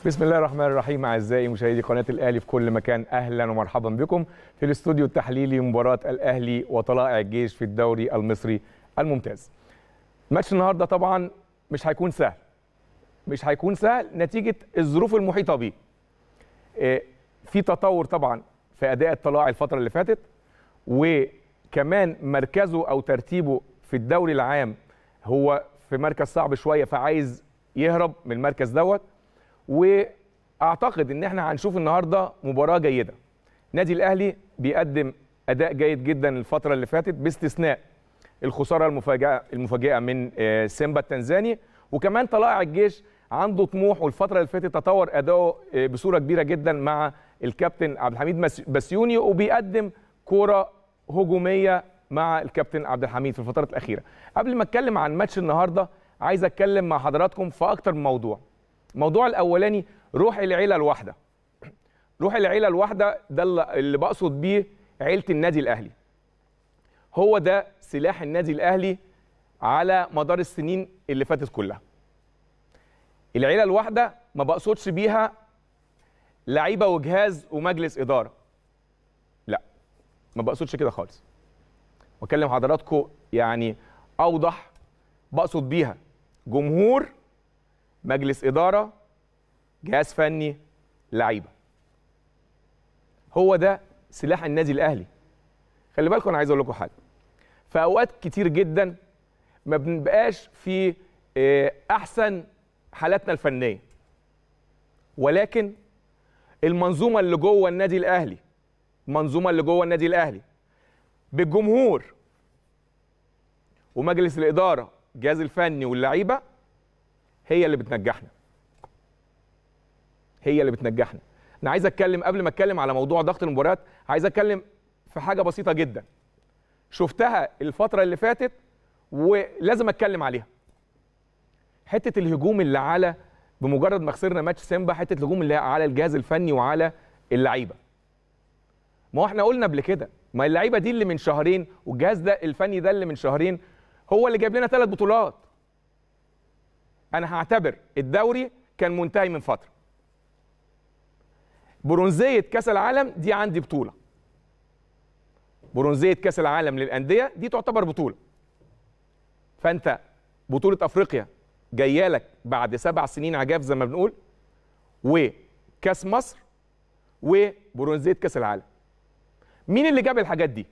بسم الله الرحمن الرحيم اعزائي مشاهدي قناه الاهلي في كل مكان اهلا ومرحبا بكم في الاستوديو التحليلي مباراه الاهلي وطلائع الجيش في الدوري المصري الممتاز. ماتش النهارده طبعا مش هيكون سهل. مش هيكون سهل نتيجه الظروف المحيطه بيه. آه، في تطور طبعا في اداء الطلائع الفتره اللي فاتت وكمان مركزه او ترتيبه في الدوري العام هو في مركز صعب شويه فعايز يهرب من المركز دوت واعتقد ان احنا هنشوف النهارده مباراه جيده نادي الاهلي بيقدم اداء جيد جدا الفتره اللي فاتت باستثناء الخساره المفاجاه المفاجئه من آه، سيمبا التنزاني وكمان طلائع الجيش عنده طموح والفتره اللي فاتت تطور اداؤه آه، بصوره كبيره جدا مع الكابتن عبد الحميد مس- بسيوني وبيقدم كوره هجوميه مع الكابتن عبد الحميد في الفترات الاخيره قبل ما اتكلم عن ماتش النهارده عايز اتكلم مع حضراتكم في اكتر من موضوع الموضوع الاولاني روح العيله الواحده روح العيله الواحده ده اللي- اللي بقصد بيه عيله النادي الاهلي هو ده سلاح النادي الاهلي على مدار السنين اللي فاتت كلها العيله الواحده ما بقصدش بيها لعيبه وجهاز ومجلس اداره لا ما بقصدش كده خالص واكلم حضراتكم يعني اوضح بقصد بيها جمهور مجلس اداره جهاز فني لعيبه هو ده سلاح النادي الاهلي خلي بالكم انا عايز اقول لكم حاجه في اوقات كتير جدا ما بنبقاش في آه، احسن حالاتنا الفنيه ولكن المنظومه اللي جوه النادي الاهلي المنظومه اللي جوه النادي الاهلي بالجمهور ومجلس الاداره الجهاز الفني واللعيبه هي اللي بتنجحنا هي اللي بتنجحنا انا عايز اتكلم قبل ما اتكلم على موضوع ضغط المباريات عايز اتكلم في حاجه بسيطه جدا شفتها الفتره اللي فاتت ولازم اتكلم عليها حته الهجوم اللي على بمجرد ما خسرنا ماتش سيمبا حته الهجوم اللي على الجهاز الفني وعلى اللعيبه ما هو احنا قلنا قبل كده ما اللعيبه دي اللي من شهرين والجهاز ده الفني ده اللي من شهرين هو اللي جايب لنا ثلاث بطولات انا هعتبر الدوري كان منتهي من فتره برونزيه كاس العالم دي عندي بطوله برونزيه كاس العالم للانديه دي تعتبر بطوله فانت بطوله افريقيا جايه لك بعد سبع سنين عجاف زي ما بنقول وكاس مصر وبرونزيه كاس العالم مين اللي جاب الحاجات دي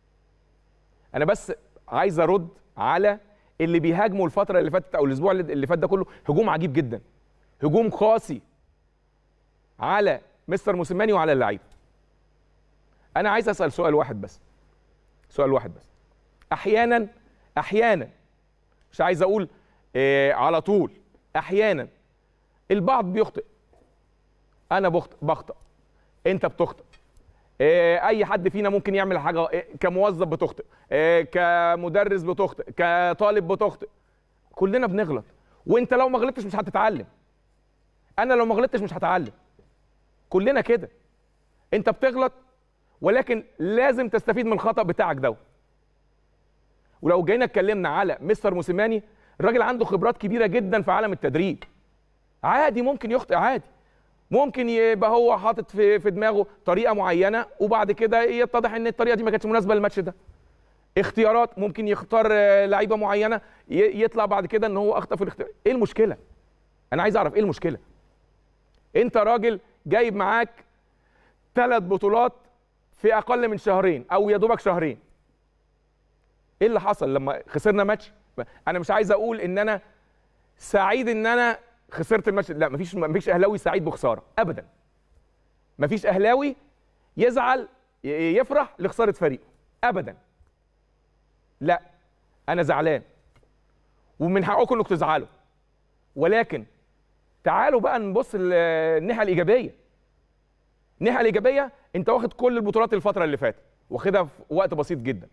انا بس عايز ارد على اللي بيهاجموا الفتره اللي فاتت او الاسبوع اللي اللي فات ده كله هجوم عجيب جدا هجوم قاسي على مستر موسيماني وعلى اللعيبه انا عايز اسال سؤال واحد بس سؤال واحد بس احيانا احيانا مش عايز اقول آه على طول احيانا البعض بيخطئ انا بخطئ بخطئ انت بتخطئ آه، اي حد فينا ممكن يعمل حاجه آه، كموظف بتخطئ آه، كمدرس بتخطئ كطالب بتخطئ كلنا بنغلط وانت لو ما غلطتش مش هتتعلم انا لو ما غلطتش مش هتعلم كلنا كده انت بتغلط ولكن لازم تستفيد من الخطا بتاعك ده ولو جينا اتكلمنا على مستر موسيماني الراجل عنده خبرات كبيره جدا في عالم التدريب عادي ممكن يخطئ عادي ممكن يبقى هو حاطط في في دماغه طريقه معينه وبعد كده يتضح ان الطريقه دي ما كانتش مناسبه للماتش ده اختيارات ممكن يختار آه، لعيبه معينه ي- يطلع بعد كده ان هو اخطا في الاختيار ايه المشكله انا عايز اعرف ايه المشكله انت راجل جايب معاك ثلاث بطولات في اقل من شهرين او يا دوبك شهرين ايه اللي حصل لما خسرنا ماتش انا مش عايز اقول ان انا سعيد ان انا خسرت الماتش لا مفيش مفيش اهلاوي سعيد بخساره ابدا مفيش اهلاوي يزعل ي- يفرح لخساره فريقه ابدا لا انا زعلان ومن حقكم انكم تزعلوا ولكن تعالوا بقى نبص ال- الناحيه الايجابيه الناحيه الايجابيه انت واخد كل البطولات الفتره اللي فاتت واخدها في وقت بسيط جدا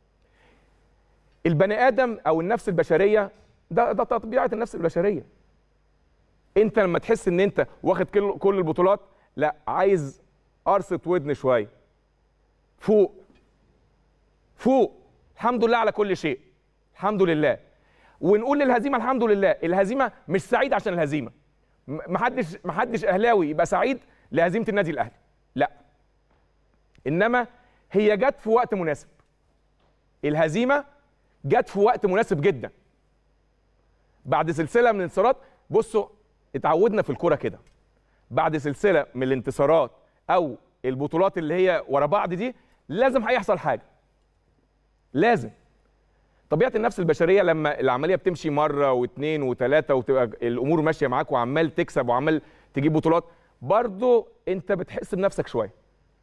البني ادم او النفس البشريه ده ده طبيعه النفس البشريه انت لما تحس ان انت واخد كل كل البطولات لا عايز قرصه ودن شويه فوق فوق الحمد لله على كل شيء الحمد لله ونقول للهزيمه الحمد لله الهزيمه مش سعيد عشان الهزيمه م- محدش محدش اهلاوي يبقى سعيد لهزيمه النادي الاهلي لا انما هي جت في وقت مناسب الهزيمه جت في وقت مناسب جدا بعد سلسله من الانتصارات بصوا اتعودنا في الكوره كده بعد سلسله من الانتصارات او البطولات اللي هي ورا بعض دي لازم هيحصل حاجه لازم طبيعه النفس البشريه لما العمليه بتمشي مره واثنين وثلاثه وتبقى الامور ماشيه معاك وعمال تكسب وعمال تجيب بطولات برضه انت بتحس بنفسك شويه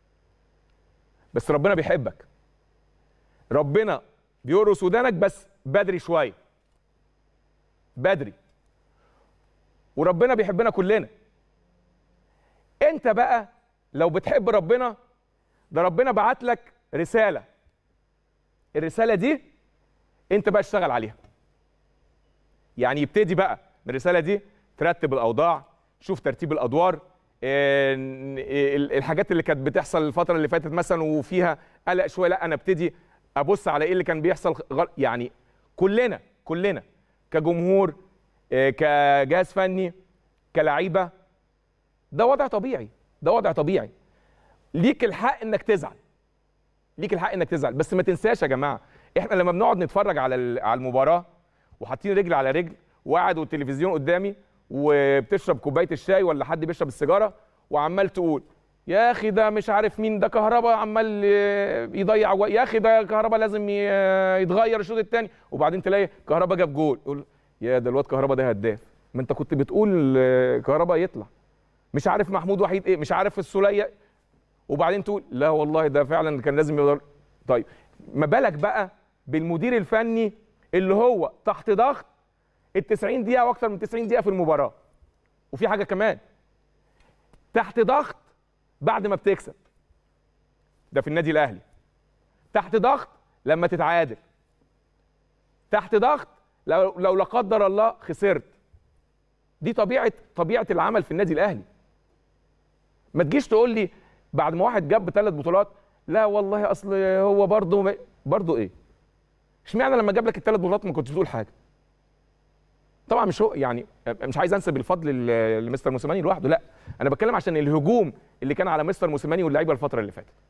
بس ربنا بيحبك ربنا بيقرص ودانك بس بدري شويه بدري وربنا بيحبنا كلنا انت بقى لو بتحب ربنا ده ربنا بعت لك رساله الرساله دي انت بقى اشتغل عليها يعني يبتدي بقى من الرساله دي ترتب الاوضاع شوف ترتيب الادوار آه، ال- الحاجات اللي كانت بتحصل الفتره اللي فاتت مثلا وفيها قلق شويه لا انا ابتدي ابص على ايه اللي كان بيحصل غل... يعني كلنا كلنا كجمهور آه، كجهاز فني كلعيبه ده وضع طبيعي ده وضع طبيعي ليك الحق انك تزعل ليك الحق انك تزعل بس ما تنساش يا جماعه احنا لما بنقعد نتفرج على ال- على المباراه وحاطين رجل على رجل وقاعد والتلفزيون قدامي وبتشرب كوبايه الشاي ولا حد بيشرب السيجاره وعمال تقول يا اخي ده مش عارف مين ده كهربا عمال آه، يضيع و... يا اخي ده كهربا لازم ي- يتغير الشوط الثاني وبعدين تلاقي كهربا جاب جول يقول يا ده الواد كهربا ده هداف ما انت كنت بتقول آه، كهربا يطلع مش عارف محمود وحيد ايه مش عارف السوليه وبعدين تقول لا والله ده فعلا كان لازم يقدر طيب ما بالك بقى بالمدير الفني اللي هو تحت ضغط ال 90 دقيقه واكثر من 90 دقيقه في المباراه وفي حاجه كمان تحت ضغط بعد ما بتكسب ده في النادي الاهلي تحت ضغط لما تتعادل تحت ضغط لو لو لا قدر الله خسرت دي طبيعه طبيعه العمل في النادي الاهلي ما تجيش تقول لي بعد ما واحد جاب ثلاث بطولات لا والله اصل هو برضه ما- برضه ايه اشمعنى لما جاب لك الثلاث بطولات ما كنتش بتقول حاجه طبعا مش هو يعني مش عايز انسب الفضل ل- لمستر موسيماني لوحده لا انا بتكلم عشان الهجوم اللي كان على مستر موسيماني واللعيبه الفتره اللي فاتت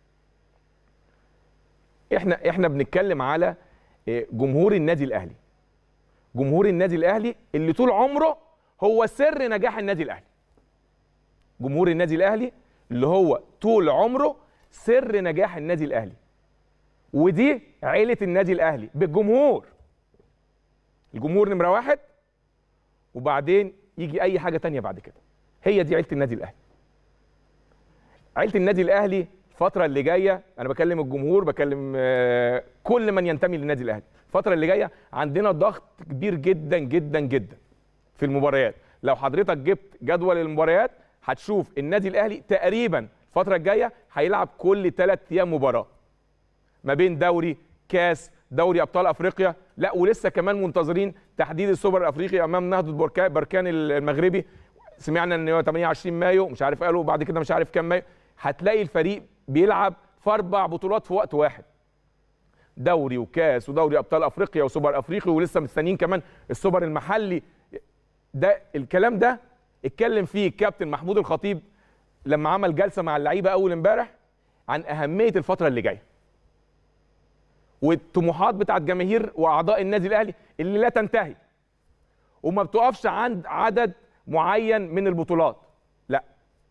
احنا احنا بنتكلم على إيه، جمهور النادي الاهلي جمهور النادي الاهلي اللي طول عمره هو سر نجاح النادي الاهلي جمهور النادي الاهلي اللي هو طول عمره سر نجاح النادي الاهلي ودي عيله النادي الاهلي بالجمهور الجمهور نمره واحد وبعدين يجي اي حاجه تانية بعد كده هي دي عيله النادي الاهلي عيله النادي الاهلي الفتره اللي جايه انا بكلم الجمهور بكلم آه، كل من ينتمي للنادي الاهلي الفتره اللي جايه عندنا ضغط كبير جدا جدا جدا في المباريات لو حضرتك جبت جدول المباريات هتشوف النادي الاهلي تقريبا الفتره الجايه هيلعب كل ثلاث ايام مباراه ما بين دوري كاس دوري ابطال افريقيا لا ولسه كمان منتظرين تحديد السوبر الافريقي امام نهضه بركا- بركان المغربي سمعنا ان هو 28 مايو مش عارف قالوا بعد كده مش عارف كام مايو هتلاقي الفريق بيلعب في اربع بطولات في وقت واحد دوري وكاس ودوري ابطال افريقيا وسوبر افريقي ولسه مستنيين كمان السوبر المحلي ده الكلام ده اتكلم فيه الكابتن محمود الخطيب لما عمل جلسه مع اللعيبه اول امبارح عن اهميه الفتره اللي جايه والطموحات بتاعت جماهير واعضاء النادي الاهلي اللي لا تنتهي وما بتقفش عند عدد معين من البطولات لا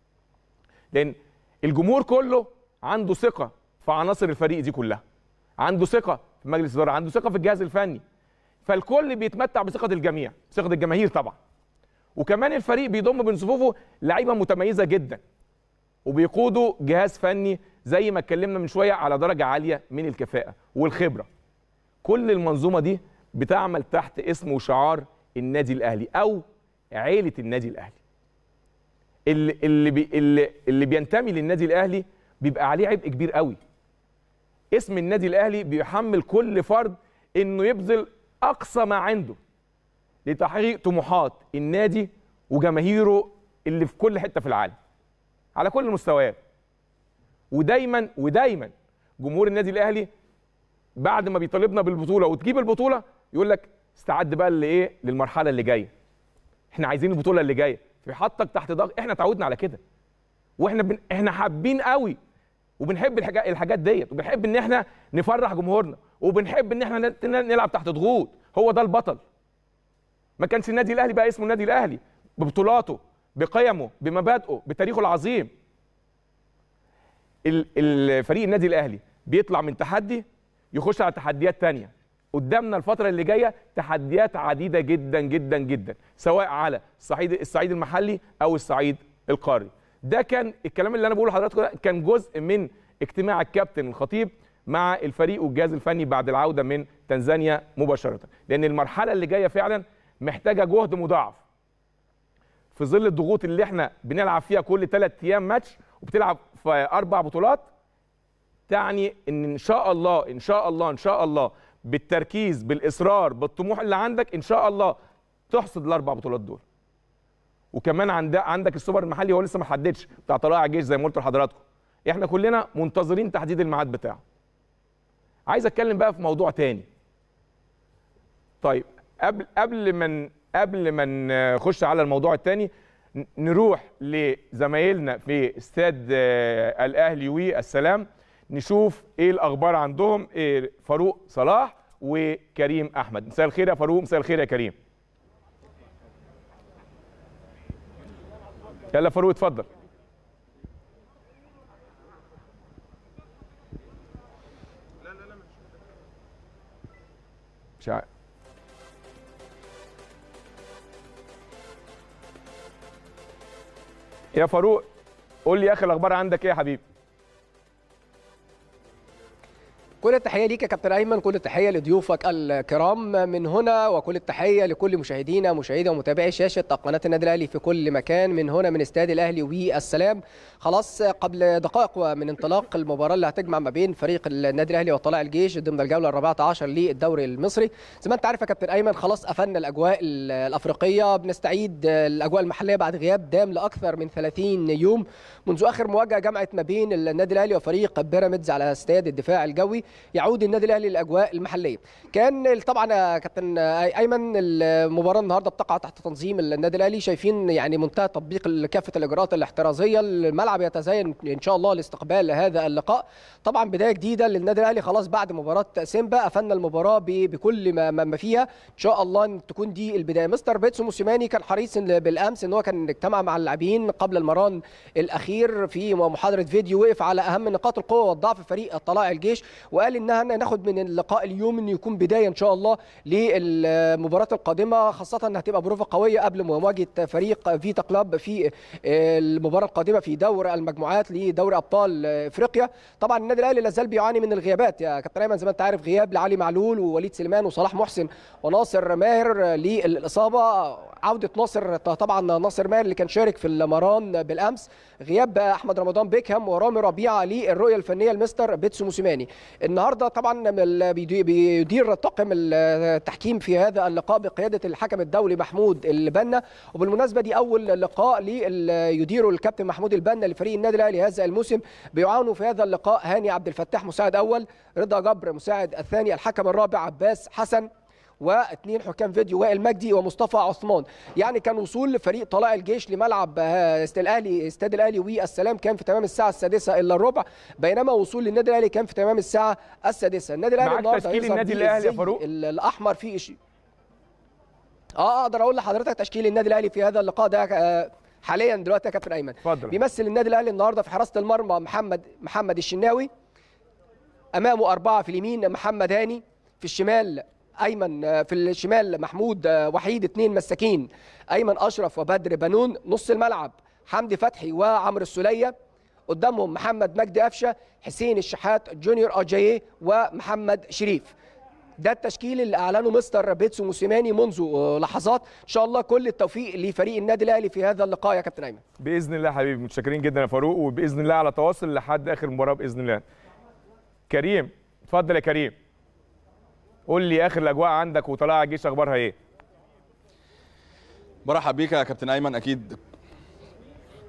لان الجمهور كله عنده ثقه في عناصر الفريق دي كلها عنده ثقه في مجلس الاداره عنده ثقه في الجهاز الفني فالكل بيتمتع بثقه الجميع ثقه الجماهير طبعا وكمان الفريق بيضم من صفوفه لعيبه متميزه جدا وبيقودوا جهاز فني زي ما اتكلمنا من شويه على درجه عاليه من الكفاءه والخبره كل المنظومه دي بتعمل تحت اسم وشعار النادي الاهلي او عيله النادي الاهلي اللي اللي بي اللي, اللي بينتمي للنادي الاهلي بيبقى عليه عبء كبير قوي اسم النادي الاهلي بيحمل كل فرد انه يبذل اقصى ما عنده لتحقيق طموحات النادي وجماهيره اللي في كل حته في العالم على كل المستويات ودايما ودايما جمهور النادي الاهلي بعد ما بيطالبنا بالبطوله وتجيب البطوله يقول لك استعد بقى لايه للمرحله اللي جايه احنا عايزين البطوله اللي جايه في حطك تحت ضغط احنا اتعودنا على كده واحنا بن... احنا حابين قوي وبنحب الحاجات الحاجات ديت وبنحب ان احنا نفرح جمهورنا وبنحب ان احنا نلعب تحت ضغوط هو ده البطل ما كانش النادي الاهلي بقى اسمه النادي الاهلي ببطولاته بقيمه بمبادئه بتاريخه العظيم الفريق النادي الاهلي بيطلع من تحدي يخش على تحديات تانية قدامنا الفترة اللي جاية تحديات عديدة جدا جدا جدا سواء على الصعيد الصعيد المحلي أو الصعيد القاري ده كان الكلام اللي أنا بقوله لحضراتكم ده كان جزء من اجتماع الكابتن الخطيب مع الفريق والجهاز الفني بعد العودة من تنزانيا مباشرة لأن المرحلة اللي جاية فعلا محتاجة جهد مضاعف في ظل الضغوط اللي احنا بنلعب فيها كل ثلاث ايام ماتش وبتلعب في اربع بطولات تعني ان ان شاء الله ان شاء الله ان شاء الله بالتركيز بالاصرار بالطموح اللي عندك ان شاء الله تحصد الاربع بطولات دول وكمان عند عندك السوبر المحلي هو لسه ما حددش بتاع طلائع الجيش زي ما قلت لحضراتكم احنا كلنا منتظرين تحديد الميعاد بتاعه عايز اتكلم بقى في موضوع تاني طيب قبل قبل ما قبل ما نخش على الموضوع الثاني نروح لزمايلنا في استاد الاهلي والسلام نشوف ايه الاخبار عندهم إيه فاروق صلاح وكريم احمد مساء الخير يا فاروق مساء الخير يا كريم يلا فاروق اتفضل مش عارف يا فاروق قول لي اخر الاخبار عندك ايه يا حبيبي كل التحيه ليك يا كابتن ايمن كل التحيه لضيوفك الكرام من هنا وكل التحيه لكل مشاهدينا مشاهدي ومتابعي شاشه قناه النادي الاهلي في كل مكان من هنا من استاد الاهلي والسلام خلاص قبل دقائق من انطلاق المباراه اللي هتجمع ما بين فريق النادي الاهلي وطلائع الجيش ضمن الجوله الرابعه عشر للدوري المصري زي ما انت عارف يا كابتن ايمن خلاص قفلنا الاجواء الافريقيه بنستعيد الاجواء المحليه بعد غياب دام لاكثر من 30 يوم منذ اخر مواجهه جمعت ما بين النادي الاهلي وفريق بيراميدز على استاد الدفاع الجوي يعود النادي الاهلي للاجواء المحليه كان طبعا يا كابتن ايمن المباراه النهارده بتقع تحت تنظيم النادي الاهلي شايفين يعني منتهى تطبيق كافه الاجراءات الاحترازيه الملعب يتزين ان شاء الله لاستقبال هذا اللقاء طبعا بدايه جديده للنادي الاهلي خلاص بعد مباراه سيمبا قفلنا المباراه بكل ما, ما فيها ان شاء الله ان تكون دي البدايه مستر بيتسو موسيماني كان حريص بالامس ان هو كان اجتمع مع اللاعبين قبل المران الاخير في محاضره فيديو وقف على اهم نقاط القوه والضعف فريق طلائع الجيش وقال انها ناخد من اللقاء اليوم انه يكون بدايه ان شاء الله للمباراه القادمه خاصه انها هتبقى بروفه قويه قبل مواجهه فريق فيتا كلاب في المباراه القادمه في دور المجموعات لدوري ابطال افريقيا طبعا النادي الاهلي لازال بيعاني من الغيابات يا كابتن ايمن زي ما انت عارف غياب لعلي معلول ووليد سليمان وصلاح محسن وناصر ماهر للاصابه عوده ناصر طبعا ناصر ماهر اللي كان شارك في المران بالامس غياب احمد رمضان بيكهام ورامي ربيعه للرؤيه الفنيه المستر بيتسو موسيماني النهارده طبعا بيدير طاقم التحكيم في هذا اللقاء بقياده الحكم الدولي محمود البنا وبالمناسبه دي اول لقاء يديره الكابتن محمود البنا لفريق النادي الاهلي هذا الموسم بيعانوا في هذا اللقاء هاني عبد الفتاح مساعد اول رضا جبر مساعد الثاني الحكم الرابع عباس حسن واثنين حكام فيديو وائل مجدي ومصطفى عثمان يعني كان وصول فريق طلائع الجيش لملعب استاد الاهلي استاد الاهلي والسلام كان في تمام الساعه السادسه الا الربع بينما وصول للنادي الاهلي كان في تمام الساعه السادسه النادي الاهلي النهارده تشكيل النادي الاهلي يا فاروق الاحمر فيه شيء اه اقدر اقول لحضرتك تشكيل النادي الاهلي في هذا اللقاء ده حاليا دلوقتي يا كابتن ايمن اتفضل بيمثل النادي الاهلي النهارده في حراسه المرمى محمد محمد الشناوي امامه اربعه في اليمين محمد هاني في الشمال ايمن في الشمال محمود وحيد اثنين مساكين ايمن اشرف وبدر بنون نص الملعب حمدي فتحي وعمرو السوليه قدامهم محمد مجدي قفشه حسين الشحات جونيور اجاييه ومحمد شريف ده التشكيل اللي اعلنه مستر بيتسو موسيماني منذ لحظات ان شاء الله كل التوفيق لفريق النادي الاهلي في هذا اللقاء يا كابتن ايمن باذن الله حبيبي متشكرين جدا يا فاروق وباذن الله على تواصل لحد اخر المباراه باذن الله كريم اتفضل يا كريم قول لي اخر الاجواء عندك وطلائع الجيش اخبارها ايه برحب بيك يا كابتن ايمن اكيد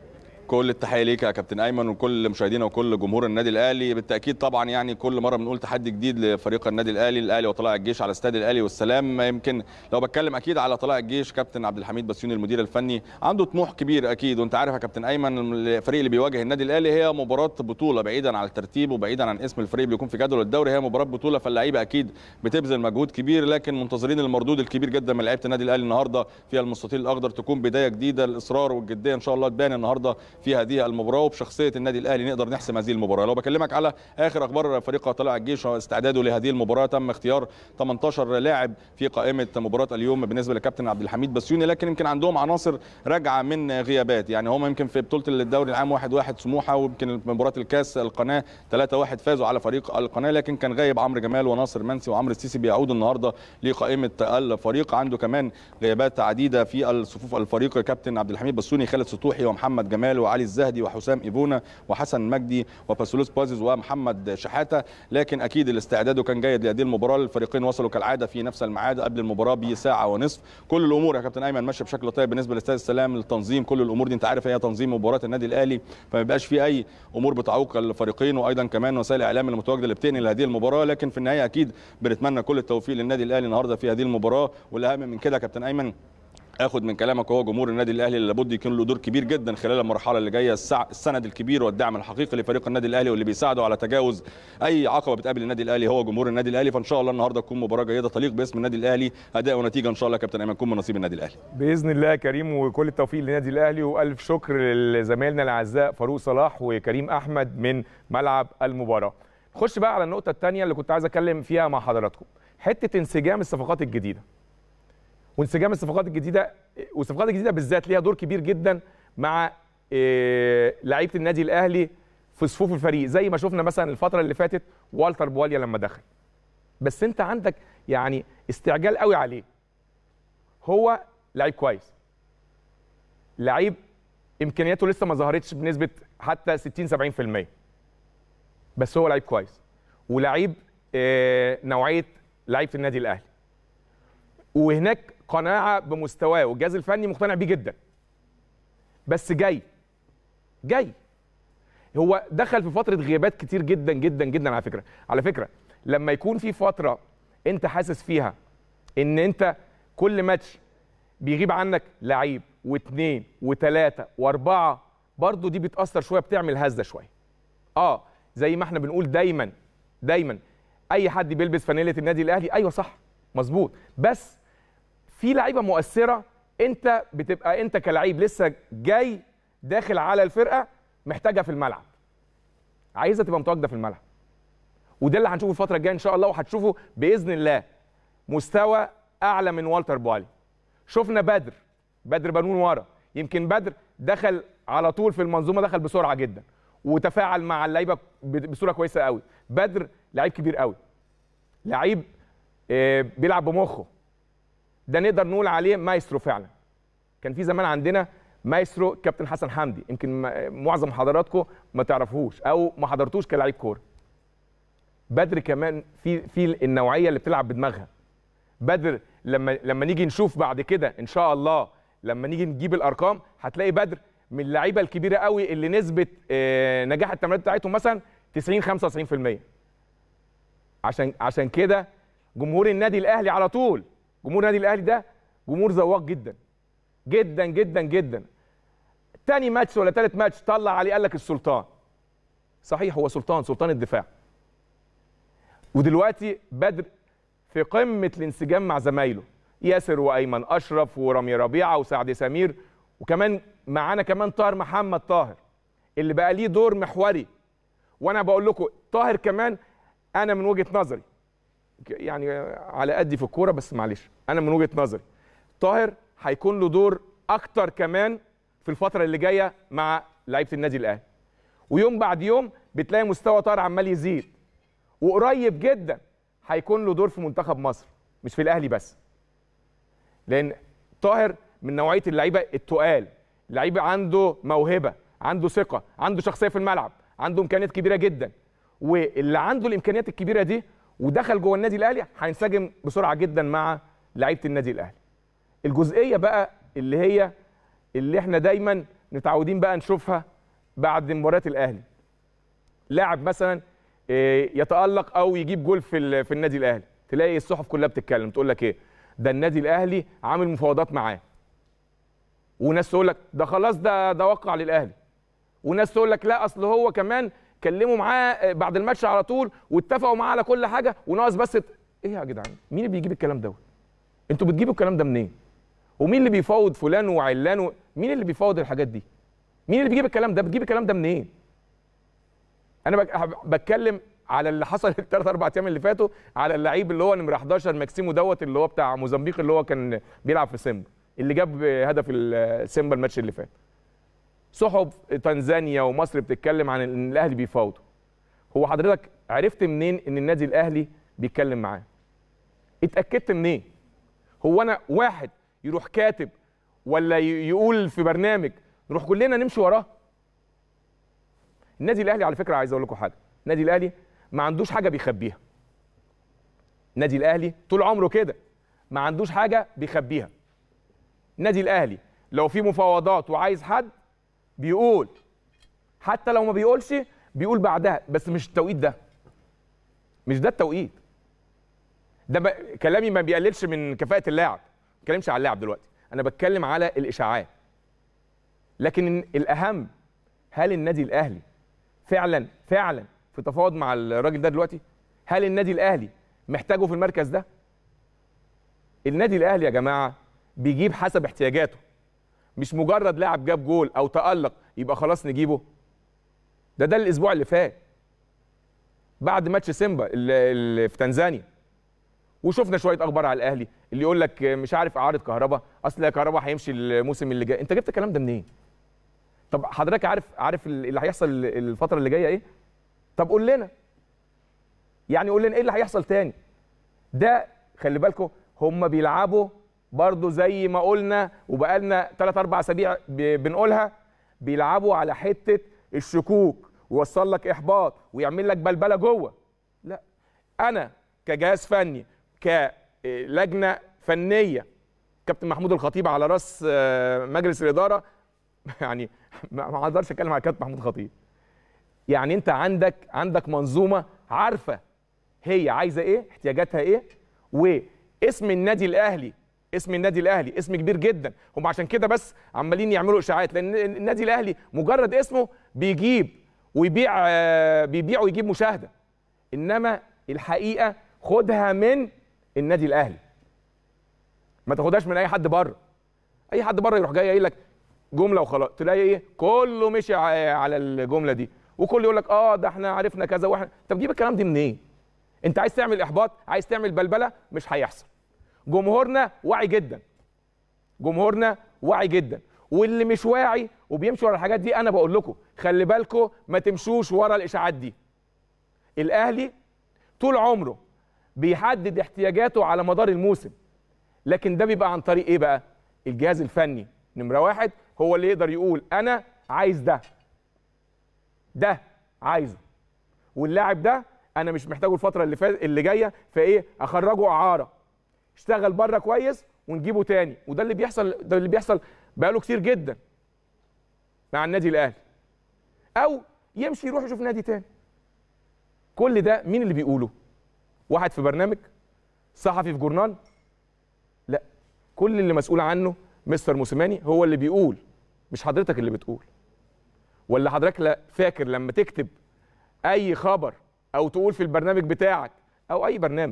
كل التحيه ليك يا كابتن ايمن وكل مشاهدينا وكل جمهور النادي الاهلي بالتاكيد طبعا يعني كل مره بنقول تحدي جديد لفريق النادي الاهلي الاهلي وطلائع الجيش على استاد الاهلي والسلام يمكن لو بتكلم اكيد على طلائع الجيش كابتن عبد الحميد بسيوني المدير الفني عنده طموح كبير اكيد وانت عارف يا كابتن ايمن الفريق اللي بيواجه النادي الاهلي هي مباراه بطوله بعيدا عن الترتيب وبعيدا عن اسم الفريق اللي بيكون في جدول الدوري هي مباراه بطوله فاللعيبه اكيد بتبذل مجهود كبير لكن منتظرين المردود الكبير جدا من لعيبه النادي الاهلي النهارده في المستطيل الاخضر تكون بدايه جديده الاصرار والجديه ان شاء الله تبان النهارده في هذه المباراه وبشخصيه النادي الاهلي نقدر نحسم هذه المباراه لو بكلمك على اخر اخبار فريق طلائع الجيش واستعداده لهذه المباراه تم اختيار 18 لاعب في قائمه مباراه اليوم بالنسبه لكابتن عبد الحميد بسيوني لكن يمكن عندهم عناصر راجعه من غيابات يعني هم يمكن في بطوله الدوري العام 1 1 سموحه ويمكن مباراه الكاس القناه 3 1 فازوا على فريق القناه لكن كان غايب عمرو جمال وناصر منسي وعمرو السيسي بيعودوا النهارده لقائمه الفريق عنده كمان غيابات عديده في الصفوف الفريق كابتن عبد الحميد بسوني خالد سطوحي ومحمد جمال وعلي الزهدي وحسام ايبونا وحسن مجدي وباسولوس بازز ومحمد شحاته لكن اكيد الاستعداد كان جيد لهذه المباراه الفريقين وصلوا كالعاده في نفس الميعاد قبل المباراه بساعه ونصف كل الامور يا كابتن ايمن ماشيه بشكل طيب بالنسبه لاستاد السلام التنظيم كل الامور دي انت عارف هي تنظيم مباراه النادي الاهلي فما بيبقاش في اي امور بتعوق الفريقين وايضا كمان وسائل الاعلام المتواجده اللي بتنقل هذه المباراه لكن في النهايه اكيد بنتمنى كل التوفيق للنادي الاهلي النهارده في هذه المباراه والاهم من كده يا كابتن ايمن اخد من كلامك هو جمهور النادي الاهلي اللي لابد يكون له دور كبير جدا خلال المرحله اللي جايه السند الكبير والدعم الحقيقي لفريق النادي الاهلي واللي بيساعده على تجاوز اي عقبه بتقابل النادي الاهلي هو جمهور النادي الاهلي فان شاء الله النهارده تكون مباراه جيده تليق باسم النادي الاهلي اداء ونتيجه ان شاء الله يا كابتن ايمن يكون من نصيب النادي الاهلي باذن الله يا كريم وكل التوفيق للنادي الاهلي والف شكر لزمايلنا الاعزاء فاروق صلاح وكريم احمد من ملعب المباراه نخش بقى على النقطه الثانيه اللي كنت عايز اتكلم فيها مع حضراتكم حته انسجام الصفقات الجديده وانسجام الصفقات الجديده والصفقات الجديده بالذات ليها دور كبير جدا مع إيه لعيبه النادي الاهلي في صفوف الفريق زي ما شفنا مثلا الفتره اللي فاتت والتر بواليا لما دخل بس انت عندك يعني استعجال قوي عليه هو لعيب كويس لعيب امكانياته لسه ما ظهرتش بنسبه حتى 60 70% بس هو لعيب كويس ولعيب إيه نوعيه لعيبه النادي الاهلي وهناك قناعه بمستواه والجهاز الفني مقتنع بيه جدا بس جاي جاي هو دخل في فتره غيابات كتير جدا جدا جدا على فكره على فكره لما يكون في فتره انت حاسس فيها ان انت كل ماتش بيغيب عنك لعيب واثنين وثلاثه واربعه برضو دي بتاثر شويه بتعمل هزه شويه اه زي ما احنا بنقول دايما دايما اي حد بيلبس فانيله النادي الاهلي ايوه صح مظبوط بس في لعيبه مؤثره انت بتبقى انت كلعيب لسه جاي داخل على الفرقه محتاجها في الملعب عايزها تبقى متواجده في الملعب وده اللي هنشوفه الفتره الجايه ان شاء الله وهتشوفوا باذن الله مستوى اعلى من والتر بوالي شفنا بدر بدر بنون ورا يمكن بدر دخل على طول في المنظومه دخل بسرعه جدا وتفاعل مع اللعيبه بصوره كويسه قوي بدر لعيب كبير قوي لعيب بيلعب بمخه ده نقدر نقول عليه مايسترو فعلا كان في زمان عندنا مايسترو كابتن حسن حمدي يمكن معظم حضراتكم ما تعرفوش او ما حضرتوش كلاعب كوره بدر كمان في في النوعيه اللي بتلعب بدماغها بدر لما لما نيجي نشوف بعد كده ان شاء الله لما نيجي نجيب الارقام هتلاقي بدر من اللعيبه الكبيره قوي اللي نسبه نجاح التمريرات بتاعتهم مثلا 90 95% عشان عشان كده جمهور النادي الاهلي على طول جمهور النادي الاهلي ده جمهور ذواق جدا جدا جدا جدا تاني ماتش ولا تالت ماتش طلع عليه قال لك السلطان صحيح هو سلطان سلطان الدفاع ودلوقتي بدر في قمه الانسجام مع زمايله ياسر وايمن اشرف ورامي ربيعه وسعد سمير وكمان معانا كمان طاهر محمد طاهر اللي بقى ليه دور محوري وانا بقول لكم طاهر كمان انا من وجهه نظري يعني على قدي في الكوره بس معلش انا من وجهه نظري طاهر هيكون له دور اكتر كمان في الفتره اللي جايه مع لعيبه النادي الاهلي ويوم بعد يوم بتلاقي مستوى طاهر عمال يزيد وقريب جدا هيكون له دور في منتخب مصر مش في الاهلي بس لان طاهر من نوعيه اللعيبه التقال لعيب عنده موهبه عنده ثقه عنده شخصيه في الملعب عنده امكانيات كبيره جدا واللي عنده الامكانيات الكبيره دي ودخل جوه النادي الاهلي هينسجم بسرعه جدا مع لعيبه النادي الاهلي الجزئيه بقى اللي هي اللي احنا دايما متعودين بقى نشوفها بعد مباريات الاهلي لاعب مثلا آه، يتالق او يجيب جول في ال- في النادي الاهلي تلاقي الصحف كلها بتتكلم تقول لك ايه ده النادي الاهلي عامل مفاوضات معاه وناس تقول لك ده خلاص ده ده وقع للاهلي وناس تقول لك لا اصل هو كمان كلموا معاه بعد الماتش على طول واتفقوا معاه على كل حاجه وناقص بس ت- ايه يا جدعان مين اللي بيجيب الكلام دوت انتوا بتجيبوا الكلام ده منين ومين اللي بيفاوض فلان وعلان و... مين اللي بيفاوض الحاجات دي مين اللي بيجيب الكلام ده بتجيب الكلام ده منين انا بك... بتكلم على اللي حصل الثلاث اربع ايام اللي فاتوا على اللعيب اللي هو نمره 11 ماكسيمو دوت اللي هو بتاع موزمبيق اللي هو كان بيلعب في سيمبا اللي جاب هدف السيمبا الماتش اللي فات صحف تنزانيا ومصر بتتكلم عن ان الاهلي بيفاوضوا هو حضرتك عرفت منين ان النادي الاهلي بيتكلم معاه اتاكدت منين هو انا واحد يروح كاتب ولا ي- يقول في برنامج نروح كلنا نمشي وراه النادي الاهلي على فكره عايز اقول لكم حاجه النادي الاهلي ما عندوش حاجه بيخبيها النادي الاهلي طول عمره كده ما عندوش حاجه بيخبيها النادي الاهلي لو في مفاوضات وعايز حد بيقول حتى لو ما بيقولش بيقول بعدها بس مش التوقيت ده مش ده التوقيت ده ب... كلامي ما بيقللش من كفاءه اللاعب ما بتكلمش على اللاعب دلوقتي انا بتكلم على الاشاعات لكن الاهم هل النادي الاهلي فعلا فعلا في تفاوض مع الراجل ده دلوقتي هل النادي الاهلي محتاجه في المركز ده النادي الاهلي يا جماعه بيجيب حسب احتياجاته مش مجرد لاعب جاب جول او تالق يبقى خلاص نجيبه ده ده الاسبوع اللي فات بعد ماتش سيمبا اللي اللي في تنزانيا وشفنا شويه اخبار على الاهلي اللي يقول لك مش عارف اعاره كهرباء اصل يا كهرباء هيمشي الموسم اللي جاي انت جبت الكلام ده منين طب حضرتك عارف عارف اللي هيحصل الفتره اللي جايه ايه طب قول لنا يعني قول لنا ايه اللي هيحصل تاني ده خلي بالكم هم بيلعبوا برضو زي ما قلنا وبقالنا 3 4 اسابيع ب- بنقولها بيلعبوا على حته الشكوك ويوصل لك احباط ويعمل لك بلبله جوه لا انا كجهاز فني كلجنه فنيه كابتن محمود الخطيب على راس آه، مجلس الاداره يعني ما ما اقدرش اتكلم على كابتن محمود الخطيب يعني انت عندك عندك منظومه عارفه هي عايزه ايه احتياجاتها ايه واسم النادي الاهلي اسم النادي الاهلي اسم كبير جدا هم عشان كده بس عمالين يعملوا اشاعات لان النادي الاهلي مجرد اسمه بيجيب ويبيع آه، بيبيع ويجيب مشاهده انما الحقيقه خدها من النادي الاهلي ما تاخدهاش من اي حد بره اي حد بره يروح جاي قايل لك جمله وخلاص تلاقي ايه كله مشي ع- على الجمله دي وكل يقول لك اه ده احنا عرفنا كذا واحنا طب تجيب الكلام ده منين انت عايز تعمل احباط عايز تعمل بلبله مش هيحصل جمهورنا واعي جدا جمهورنا واعي جدا واللي مش واعي وبيمشي ورا الحاجات دي انا بقول لكم خلي بالكم ما تمشوش ورا الاشاعات دي الاهلي طول عمره بيحدد احتياجاته على مدار الموسم لكن ده بيبقى عن طريق ايه بقى الجهاز الفني نمره واحد هو اللي يقدر يقول انا عايز ده ده عايزه واللاعب ده انا مش محتاجه الفتره اللي فات اللي جايه فايه اخرجه اعاره اشتغل بره كويس ونجيبه تاني وده اللي بيحصل ده اللي بيحصل بقاله كتير جدا مع النادي الاهلي او يمشي يروح يشوف نادي تاني كل ده مين اللي بيقوله واحد في برنامج صحفي في جورنال لا كل اللي مسؤول عنه مستر موسيماني هو اللي بيقول مش حضرتك اللي بتقول ولا حضرتك لا فاكر لما تكتب اي خبر او تقول في البرنامج بتاعك او اي برنامج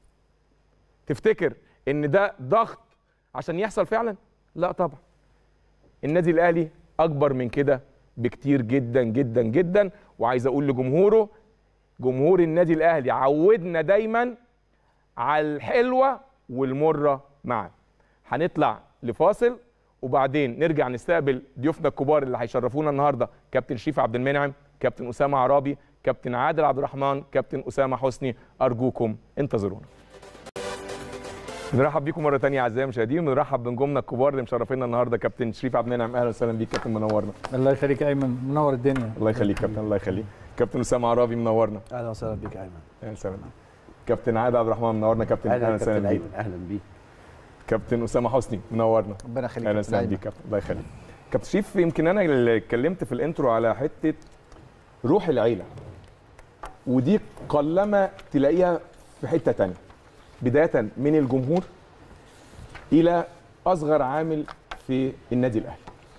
تفتكر ان ده ضغط عشان يحصل فعلا لا طبعا النادي الاهلي اكبر من كده بكتير جدا جدا جدا وعايز اقول لجمهوره جمهور النادي الاهلي عودنا دايما على الحلوه والمره معا هنطلع لفاصل وبعدين نرجع نستقبل ضيوفنا الكبار اللي هيشرفونا النهارده كابتن شريف عبد المنعم كابتن اسامه عرابي كابتن عادل عبد الرحمن كابتن اسامه حسني ارجوكم انتظرونا بنرحب بيكم مره ثانيه اعزائي المشاهدين بنرحب بنجومنا الكبار اللي مشرفينا النهارده كابتن شريف عبد المنعم اهلا وسهلا بيك كابتن منورنا الله يخليك يا ايمن منور الدنيا الله يخليك كابتن الله يخليك كابتن اسامه عرابي منورنا اهلا وسهلا بك ايمن اهلا وسهلا بيك كابتن عادل عبد الرحمن منورنا كابتن اهلا اهلا وسهلا كابتن بيك ايمن اهلا بيك كابتن اسامه حسني منورنا ربنا يخليك اهلا يا وسهلا كابتن بيك كابتن الله يخليك كابتن شريف يمكن انا اللي اتكلمت في الانترو على حته روح العيله ودي قلما تلاقيها في حته تانية بدايه من الجمهور الى اصغر عامل في النادي الاهلي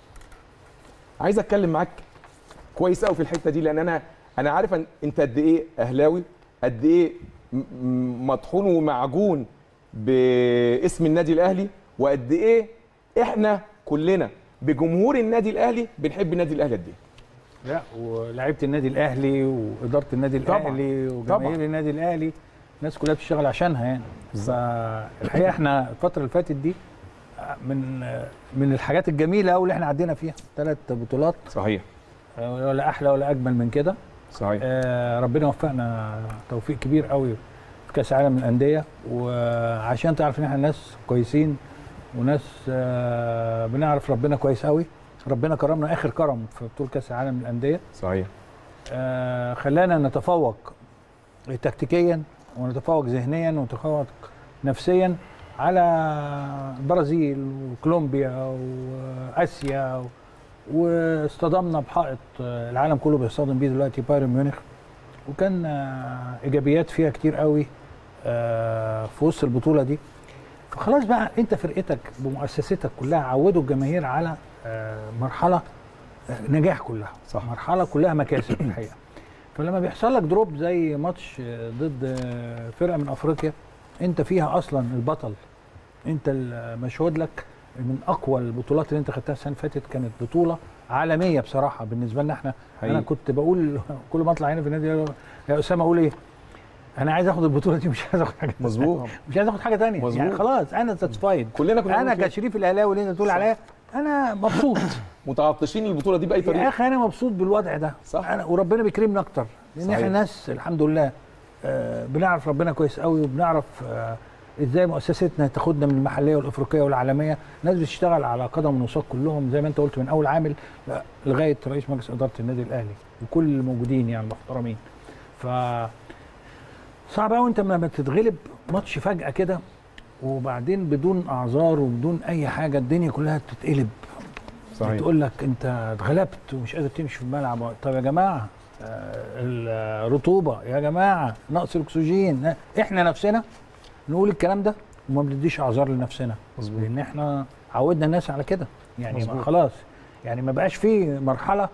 عايز اتكلم معاك كويس قوي في الحته دي لان انا انا عارف أن انت قد ايه اهلاوي قد ايه م- م- مطحون ومعجون باسم النادي الاهلي وقد ايه احنا كلنا بجمهور النادي الاهلي بنحب النادي الاهلي قد ايه لا ولاعيبه النادي الاهلي واداره النادي طبعاً. الاهلي طبعاً. وجماهير النادي الاهلي الناس كلها بتشتغل عشانها يعني فالحقيقه احنا الفتره اللي فاتت دي من من الحاجات الجميله قوي اللي احنا عدينا فيها ثلاث بطولات صحيح ولا احلى ولا اجمل من كده صحيح آه، ربنا وفقنا توفيق كبير قوي في كاس العالم للانديه وعشان تعرف ان احنا ناس كويسين وناس آه، بنعرف ربنا كويس قوي ربنا كرمنا اخر كرم في بطوله كاس العالم للانديه صحيح آه، خلانا نتفوق تكتيكيا ونتفوق ذهنيا ونتفوق نفسيا على البرازيل وكولومبيا واسيا واصطدمنا بحائط آه، العالم كله بيصطدم بيه دلوقتي بايرن ميونخ وكان آه، ايجابيات فيها كتير قوي آه، في وسط البطوله دي فخلاص بقى انت فرقتك بمؤسستك كلها عودوا الجماهير على آه، مرحله آه، نجاح كلها صح. مرحله كلها مكاسب الحقيقه فلما بيحصل لك دروب زي ماتش آه، ضد آه، فرقه من افريقيا انت فيها اصلا البطل انت المشهود لك من اقوى البطولات اللي انت خدتها السنه اللي فاتت كانت بطوله عالميه بصراحه بالنسبه لنا احنا حقيقي. انا كنت بقول كل ما اطلع هنا في النادي يا اسامه اقول ايه انا عايز اخد البطوله دي مش عايز اخد حاجه تانية. مظبوط. مش عايز اخد حاجه ثانيه مظبوط. يعني خلاص انا ساتسفايد كلنا كنا انا بنقول كده. كشريف الاهلاوي اللي انت بتقول عليا انا مبسوط متعطشين البطوله دي باي يا طريقه اخي انا مبسوط بالوضع ده صح. أنا وربنا بيكرمنا اكتر لان صحيح. احنا ناس الحمد لله آه، بنعرف ربنا كويس قوي وبنعرف آه، ازاي مؤسستنا تاخدنا من المحليه والافريقيه والعالميه ناس بتشتغل على قدم وساق كلهم زي ما انت قلت من اول عامل ل- لغايه رئيس مجلس اداره النادي الاهلي وكل الموجودين يعني محترمين ف صعب قوي انت لما تتغلب ماتش فجاه كده وبعدين بدون اعذار وبدون اي حاجه الدنيا كلها تتقلب صحيح بتقول لك انت اتغلبت ومش قادر تمشي في الملعب طب يا جماعه آه، الرطوبه يا جماعه نقص الاكسجين احنا نفسنا نقول الكلام ده وما بنديش اعذار لنفسنا مظبوط. لان احنا عودنا الناس على كده يعني ما مظبوط. خلاص يعني ما بقاش في مرحله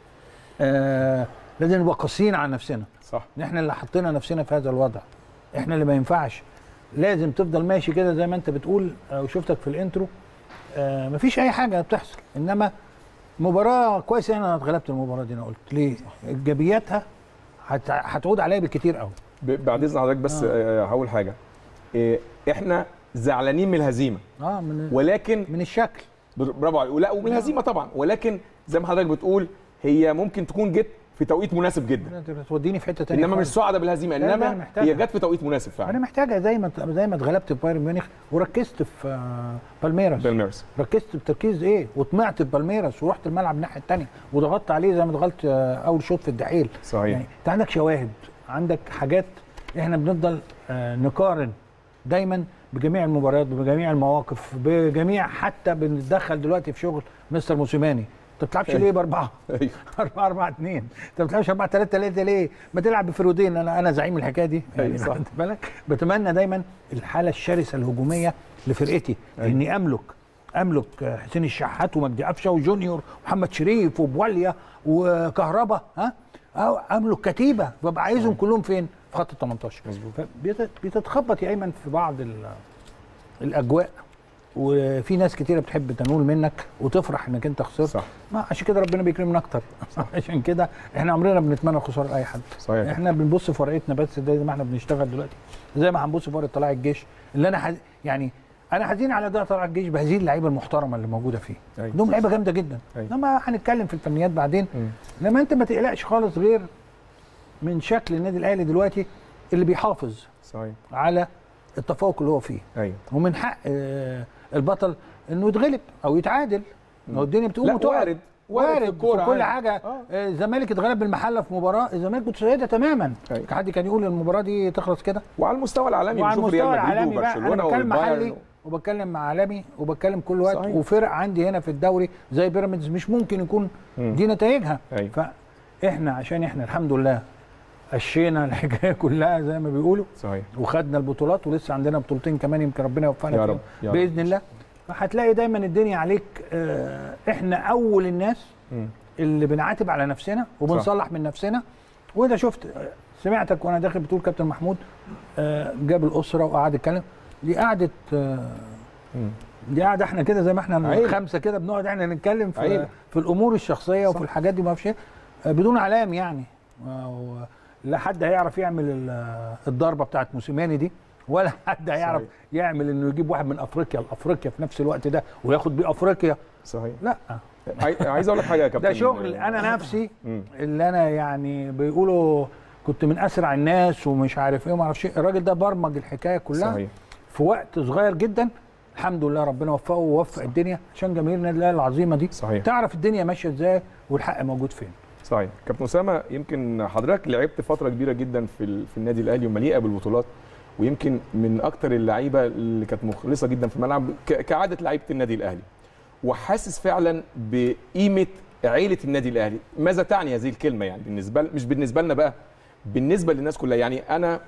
آه لازم نبقى قاسيين على نفسنا صح ان احنا اللي حطينا نفسنا في هذا الوضع احنا اللي ما ينفعش لازم تفضل ماشي كده زي ما انت بتقول آه، وشفتك في الانترو آه مفيش اي حاجه بتحصل انما مباراه كويس انا اتغلبت المباراه دي انا قلت ليه ايجابياتها هت- هتعود عليا بالكتير قوي ب- بعد اذن حضرتك بس آه. آه، هقول حاجه إيه، احنا زعلانين من الهزيمه اه من ولكن من الشكل برافو عليك ولا ومن الهزيمه طبعا ولكن زي ما حضرتك بتقول هي ممكن تكون جت في توقيت مناسب جدا انت توديني في حته ثانيه انما مش سعداء بالهزيمه لا، لا، انما محتاجة. هي جت في توقيت مناسب انا فعلا محتاجه زي ما زي ما اتغلبت في بايرن ميونخ وركزت في آه، بالميراس بالميرس ركزت بتركيز ايه وطمعت في بالميراس ورحت الملعب الناحيه الثانيه وضغطت عليه زي ما ضغطت آه، اول شوط في الدحيل صحيح يعني انت عندك شواهد عندك حاجات احنا بنفضل آه، نقارن دايما بجميع المباريات بجميع المواقف بجميع حتى بنتدخل دلوقتي في شغل مستر موسيماني انت ما بتلعبش ليه باربعه ايوه 4 4 2 انت ما بتلعبش 4 3 3 ليه؟ ما تلعب بفرودين انا انا زعيم الحكايه دي أيوة صح. خدت بالك بتمنى دايما الحاله الشرسه الهجوميه لفرقتي أيوة. اني املك املك حسين الشحات ومجدي قفشه وجونيور ومحمد شريف وبواليا وكهربا ها أو املك كتيبه ببقى عايزهم كلهم فين؟ في خط ال 18 مظبوط فبتتخبط يا ايمن في بعض ال- الاجواء وفي ناس كتيره بتحب تنول منك وتفرح انك انت خسرت صح ما عشان كده ربنا بيكرمنا اكتر عشان كده احنا عمرنا بنتمنى خساره لاي حد صحيح احنا بنبص في ورقتنا بس زي ما احنا بنشتغل دلوقتي زي ما هنبص في ورقه طلائع الجيش اللي انا حز... يعني انا حزين على ده طلائع الجيش بهذه اللعيبه المحترمه اللي موجوده فيه أيوة. عندهم لعيبه جامده جدا أيوة. انما هنتكلم في الفنيات بعدين مم. انما انت ما تقلقش خالص غير من شكل النادي الاهلي دلوقتي اللي بيحافظ صحيح على التفوق اللي هو فيه ايوه ومن حق آه، البطل انه يتغلب او يتعادل هو الدنيا بتقوم لا وتقع وارد وارد في وارد الكوره في كل عادي. حاجه آه. آه، الزمالك اتغلب بالمحله في مباراه الزمالك كنت سيدها تماما أيوة. حد كان يقول المباراه دي تخلص كده وعلى المستوى العالمي وعلى بنشوف المستوى ريال مدريد العالمي بقى انا وبرشلونه بتكلم محلي والبايرن وبتكلم مع عالمي وبتكلم كل وقت صحيح. وفرق عندي هنا في الدوري زي بيراميدز مش ممكن يكون مم. دي نتائجها أيوة. فاحنا عشان احنا الحمد لله قشينا الحكايه كلها زي ما بيقولوا صحيح وخدنا البطولات ولسه عندنا بطولتين كمان يمكن ربنا يوفقنا يا فيهم رب يا رب. باذن الله فهتلاقي دايما الدنيا عليك آه، احنا اول الناس مم. اللي بنعاتب على نفسنا وبنصلح من نفسنا وده شفت آه، سمعتك وانا داخل بتقول كابتن محمود آه، جاب الاسره وقعد يتكلم دي قعده آه، مم. دي قاعده احنا كده زي ما احنا عيلة. خمسه كده بنقعد احنا نتكلم في عيلة. في الامور الشخصيه صح. وفي الحاجات دي ما اعرفش إيه، آه، بدون علام يعني و- لا حد هيعرف يعمل ال- الضربه بتاعت موسيماني دي ولا حد هيعرف صحيح. يعمل انه يجيب واحد من افريقيا لافريقيا في نفس الوقت ده وياخد بيه افريقيا صحيح لا عاي- عايز اقول لك حاجه يا كابتن ده شغل انا نفسي مم. اللي انا يعني بيقولوا كنت من اسرع الناس ومش عارف ايه وما اعرفش ايه الراجل ده برمج الحكايه كلها صحيح في وقت صغير جدا الحمد لله ربنا وفقه ووفق الدنيا عشان جماهير النادي الاهلي العظيمه دي صحيح تعرف الدنيا ماشيه ازاي والحق موجود فين صحيح كابتن اسامه يمكن حضرتك لعبت فتره كبيره جدا في ال- في النادي الاهلي ومليئه بالبطولات ويمكن من اكتر اللعيبه اللي كانت مخلصه جدا في الملعب ك- كعاده لعيبه النادي الاهلي وحاسس فعلا بقيمه عيله النادي الاهلي ماذا تعني هذه الكلمه يعني بالنسبه مش بالنسبه لنا بقى بالنسبه للناس كلها يعني انا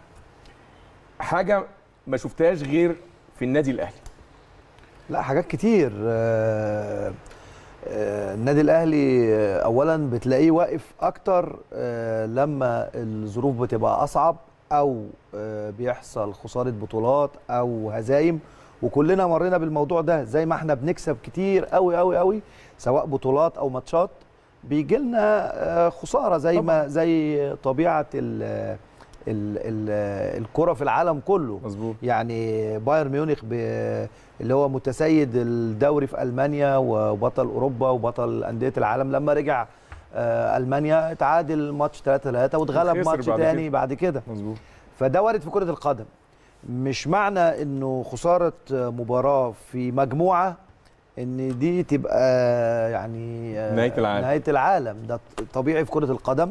حاجه ما شفتهاش غير في النادي الاهلي لا حاجات كتير آه، آه، النادي الاهلي آه، اولا بتلاقيه واقف اكتر آه، لما الظروف بتبقى اصعب او آه، بيحصل خساره بطولات او هزايم وكلنا مرينا بالموضوع ده زي ما احنا بنكسب كتير قوي قوي قوي سواء بطولات او ماتشات بيجي لنا خساره زي ما زي طبيعه ال ال ال الكره في العالم كله مظبوط يعني بايرن ميونخ ب- اللي هو متسيد الدوري في المانيا وبطل اوروبا وبطل انديه العالم لما رجع آه، المانيا اتعادل ماتش 3 3 واتغلب وخسر ماتش بعد تاني كده. بعد كده مظبوط فده وارد في كره القدم مش معنى انه خساره مباراه في مجموعه ان دي تبقى يعني آه، نهاية العالم. نهايه العالم ده طبيعي في كره القدم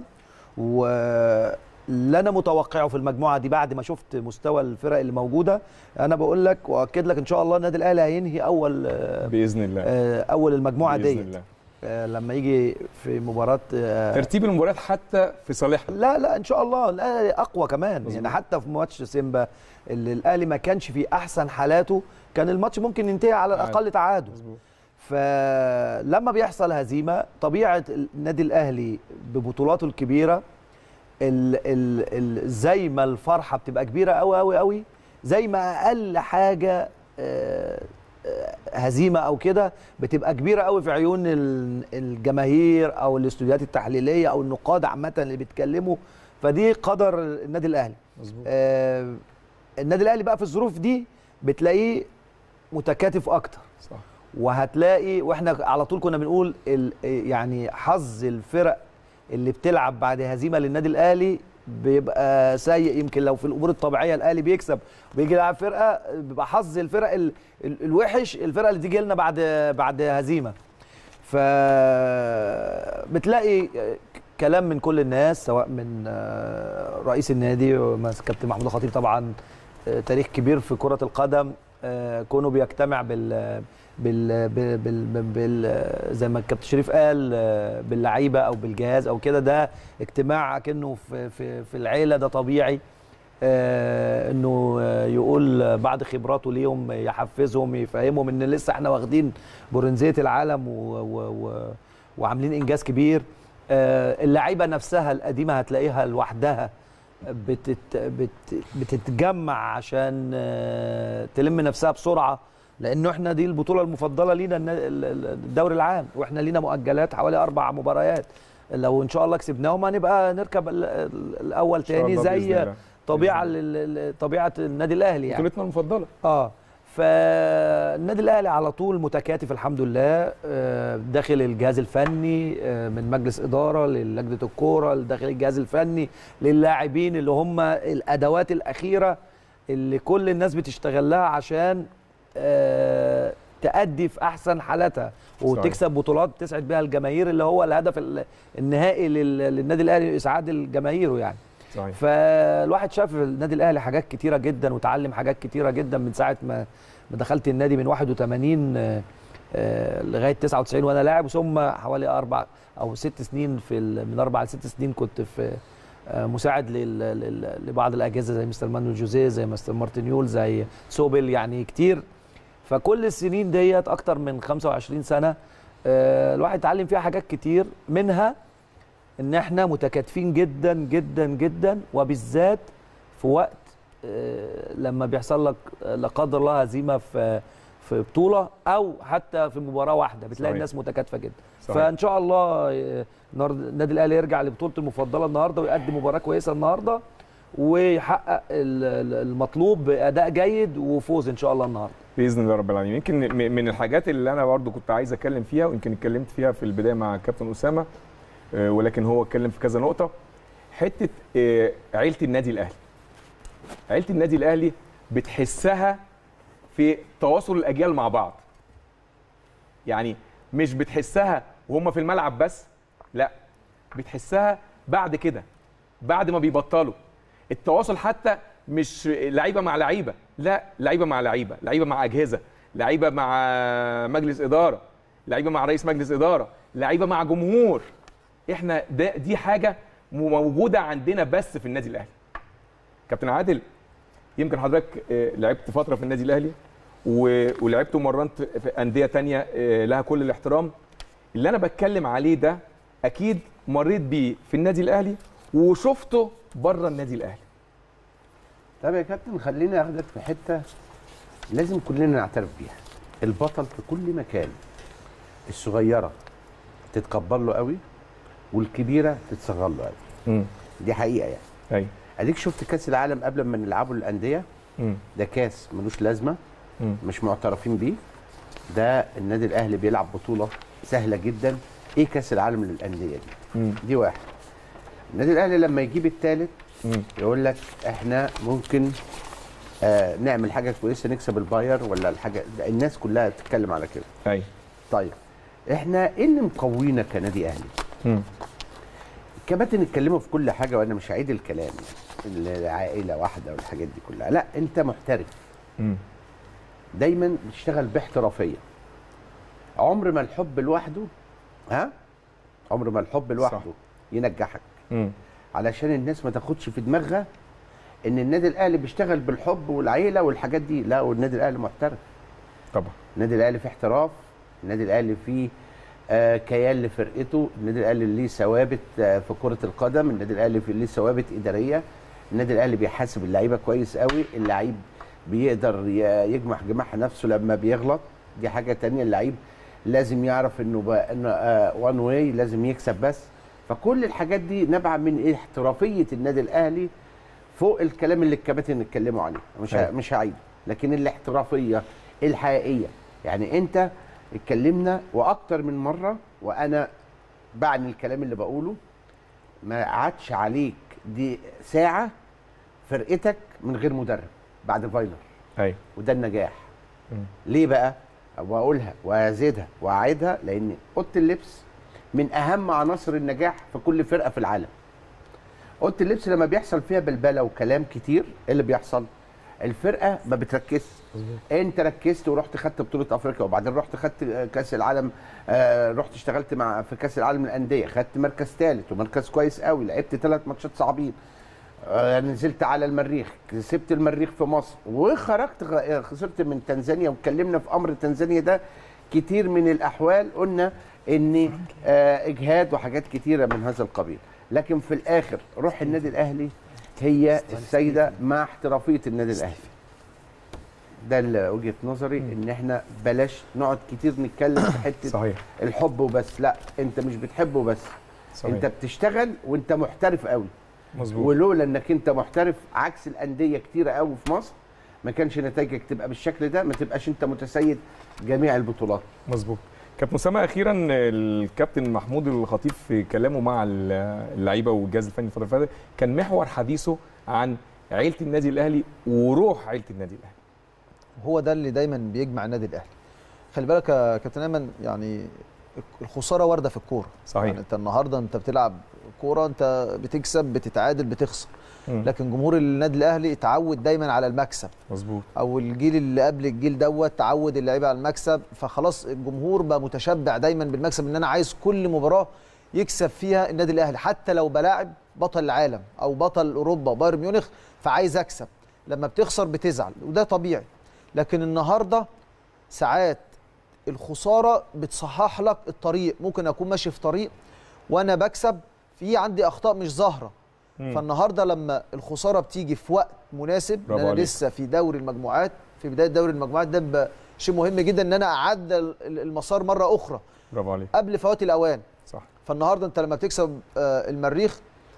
واللي انا متوقعه في المجموعه دي بعد ما شفت مستوى الفرق اللي موجوده انا بقول لك واكد لك ان شاء الله النادي الاهلي هينهي اول آه، باذن الله آه، اول المجموعه باذن ديت الله آه، لما يجي في مباراه آه، ترتيب المباريات حتى في صالحنا لا لا ان شاء الله الاهلي اقوى كمان مظبوط. يعني حتى في ماتش سيمبا اللي الاهلي ما كانش في احسن حالاته كان الماتش ممكن ينتهي على تعادل. الاقل تعادل مظبوط فلما بيحصل هزيمه طبيعه النادي الاهلي ببطولاته الكبيره ال ال ال زي ما الفرحه بتبقى كبيره قوي قوي قوي زي ما اقل حاجه آه، آه، هزيمه او كده بتبقى كبيره قوي في عيون ال- الجماهير او الاستوديوهات التحليليه او النقاد عامه اللي بيتكلموا فدي قدر النادي الاهلي مظبوط آه، النادي الاهلي بقى في الظروف دي بتلاقيه متكاتف اكتر صح وهتلاقي واحنا على طول كنا بنقول ال- يعني حظ الفرق اللي بتلعب بعد هزيمه للنادي الاهلي بيبقى سيء يمكن لو في الامور الطبيعيه الاهلي بيكسب وبيجي يلعب فرقه بيبقى حظ الفرق ال- ال- الوحش الفرقه اللي تيجي لنا بعد بعد هزيمه ف بتلاقي كلام من كل الناس سواء من آه، رئيس النادي ومس- كابتن محمود الخطيب طبعا آه، تاريخ كبير في كره القدم آه، كونه بيجتمع بال بال بال, بال, بال زي ما الكابتن شريف قال آه، باللعيبه او بالجهاز او كده ده اجتماع كأنه في في في العيله ده طبيعي آه، انه آه، يقول بعد خبراته ليهم يحفزهم يفهمهم ان لسه احنا واخدين برونزيه العالم و و و وعاملين انجاز كبير آه، اللعيبه نفسها القديمه هتلاقيها لوحدها بتت بت بتتجمع عشان آه، تلم نفسها بسرعه لانه احنا دي البطوله المفضله لينا النا- ال- ال- الدوري العام واحنا لينا مؤجلات حوالي اربع مباريات لو ان شاء الله كسبناهم هنبقى نركب ال- ال- الاول إن شاء تاني الله بإذن زي الله. طبيعه بإذن لل- لل- طبيعه النادي الاهلي يعني بطولتنا المفضله اه فالنادي الاهلي على طول متكاتف الحمد لله آه، داخل الجهاز الفني آه، من مجلس اداره للجنه الكوره داخل الجهاز الفني للاعبين اللي هم الادوات الاخيره اللي كل الناس بتشتغل لها عشان آه، تأدي في احسن حالاتها وتكسب بطولات تسعد بها الجماهير اللي هو الهدف ال- النهائي لل- للنادي الاهلي اسعاد الجماهير يعني صحيح فالواحد شاف في النادي الاهلي حاجات كتيره جدا وتعلم حاجات كتيره جدا من ساعه ما دخلت النادي من 81 آه، آه، لغايه 99 وانا لاعب ثم حوالي اربع او ست سنين في ال- من اربع لست سنين كنت في آه، مساعد لل- لل- لبعض الاجهزه زي مستر مانويل جوزيه زي مستر مارتينيول زي سوبل يعني كتير فكل السنين ديت اكتر من 25 سنه آه، الواحد اتعلم فيها حاجات كتير منها ان احنا متكاتفين جدا جدا جدا وبالذات في وقت آه، لما بيحصل لك آه، لا قدر الله هزيمه في في بطوله او حتى في مباراه واحده بتلاقي صحيح. الناس متكاتفه جدا صحيح. فان شاء الله آه، النهارده النادي الاهلي يرجع لبطولته المفضله النهارده ويقدم مباراه كويسه النهارده ويحقق ال- ال- المطلوب باداء جيد وفوز ان شاء الله النهارده باذن الله رب العالمين يمكن م- من الحاجات اللي انا برضو كنت عايز اتكلم فيها ويمكن اتكلمت فيها في البدايه مع كابتن اسامه آه، ولكن هو اتكلم في كذا نقطه حته آه، عيله النادي الاهلي عيله النادي الاهلي بتحسها في تواصل الاجيال مع بعض يعني مش بتحسها وهم في الملعب بس لا بتحسها بعد كده بعد ما بيبطلوا التواصل حتى مش لعيبه مع لعيبه لا لعيبه مع لعيبه لعيبه مع اجهزه لعيبه مع مجلس اداره لعيبه مع رئيس مجلس اداره لعيبه مع جمهور احنا ده دي حاجه موجوده عندنا بس في النادي الاهلي كابتن عادل يمكن حضرتك آه، لعبت فتره في النادي الاهلي و- ولعبت ومرنت في انديه تانية آه، لها كل الاحترام اللي انا بتكلم عليه ده اكيد مريت بيه في النادي الاهلي وشفته بره النادي الاهلي طب يا كابتن خليني اخدك في حته لازم كلنا نعترف بيها البطل في كل مكان الصغيره تتقبل له قوي والكبيره تتصغر له قوي امم دي حقيقه يعني ايوه اديك شفت كاس العالم قبل ما نلعبه للانديه امم ده كاس ملوش لازمه مم. مش معترفين بيه ده النادي الاهلي بيلعب بطوله سهله جدا ايه كاس العالم للانديه دي مم. دي واحد النادي الاهلي لما يجيب الثالث مم. يقول لك احنا ممكن آه نعمل حاجه كويسه نكسب الباير ولا الحاجه ده الناس كلها تتكلم على كده ايوه طيب احنا ايه اللي مقوينا كنادي اهلي مم. الكباتن اتكلموا في كل حاجه وانا مش هعيد الكلام العائله واحده والحاجات دي كلها لا انت محترف مم. دايما بتشتغل باحترافيه عمر ما الحب لوحده ها عمر ما الحب لوحده صح. ينجحك مم. علشان الناس ما تاخدش في دماغها ان النادي الاهلي بيشتغل بالحب والعيله والحاجات دي لا والنادي الاهلي محترف طبعا النادي الاهلي فيه احتراف النادي الاهلي فيه آه كيان لفرقته النادي الاهلي ليه ثوابت آه في كره القدم النادي الاهلي فيه ليه ثوابت اداريه النادي الاهلي بيحاسب اللعيبه كويس قوي اللعيب بيقدر ي- يجمع جماح نفسه لما بيغلط دي حاجه تانية اللعيب لازم يعرف انه بقى انه وان واي لازم يكسب بس فكل الحاجات دي نابعه من إيه؟ احترافيه النادي الاهلي فوق الكلام اللي الكباتن اتكلموا عليه مش ه- أيوة. مش هعيد لكن الاحترافيه الحقيقيه يعني انت اتكلمنا واكتر من مره وانا بعني الكلام اللي بقوله ما عادش عليك دي ساعه فرقتك من غير مدرب بعد فايلر ايوه وده النجاح مم. ليه بقى واقولها وازيدها واعيدها لان اوضه اللبس من اهم عناصر النجاح في كل فرقه في العالم اوضه اللبس لما بيحصل فيها بلبله وكلام كتير ايه اللي بيحصل الفرقه ما بتركزش انت ركزت ورحت خدت بطوله افريقيا وبعدين رحت خدت كاس العالم آه رحت اشتغلت مع في كاس العالم للانديه خدت مركز ثالث ومركز كويس قوي لعبت ثلاث ماتشات صعبين آه، نزلت على المريخ كسبت المريخ في مصر وخرجت غ- خسرت من تنزانيا واتكلمنا في امر تنزانيا ده كتير من الاحوال قلنا ان آه، اجهاد وحاجات كتيره من هذا القبيل لكن في الاخر روح النادي الاهلي هي السيده مع احترافيه النادي الاهلي ده اللي وجهه نظري ان احنا بلاش نقعد كتير نتكلم في حته صحيح الحب وبس لا انت مش بتحبه بس صحيح انت بتشتغل وانت محترف قوي مظبوط ولولا انك انت محترف عكس الانديه كتيره قوي في مصر ما كانش نتائجك تبقى بالشكل ده ما تبقاش انت متسيد جميع البطولات مظبوط كابتن اسامه اخيرا الكابتن محمود الخطيب في كلامه مع اللعيبه والجهاز الفني الفتره اللي فاتت كان محور حديثه عن عيله النادي الاهلي وروح عيله النادي الاهلي هو ده اللي دايما بيجمع النادي الاهلي خلي بالك يا كابتن ايمن يعني الخساره وارده في الكوره صحيح. يعني انت النهارده انت بتلعب كوره انت بتكسب بتتعادل بتخسر مم. لكن جمهور النادي الاهلي اتعود دايما على المكسب مظبوط او الجيل اللي قبل الجيل دوت تعود اللعيبه على المكسب فخلاص الجمهور بقى متشبع دايما بالمكسب ان انا عايز كل مباراه يكسب فيها النادي الاهلي حتى لو بلاعب بطل العالم او بطل اوروبا بايرن ميونخ فعايز اكسب لما بتخسر بتزعل وده طبيعي لكن النهارده ساعات الخساره بتصحح لك الطريق ممكن اكون ماشي في طريق وانا بكسب في عندي اخطاء مش ظاهره مم. فالنهارده لما الخساره بتيجي في وقت مناسب ان برافو انا عليك. لسه في دوري المجموعات في بدايه دوري المجموعات ده بيبقى شيء مهم جدا ان انا اعدل المسار مره اخرى برافو عليك قبل فوات الاوان صح فالنهارده انت لما بتكسب آه، المريخ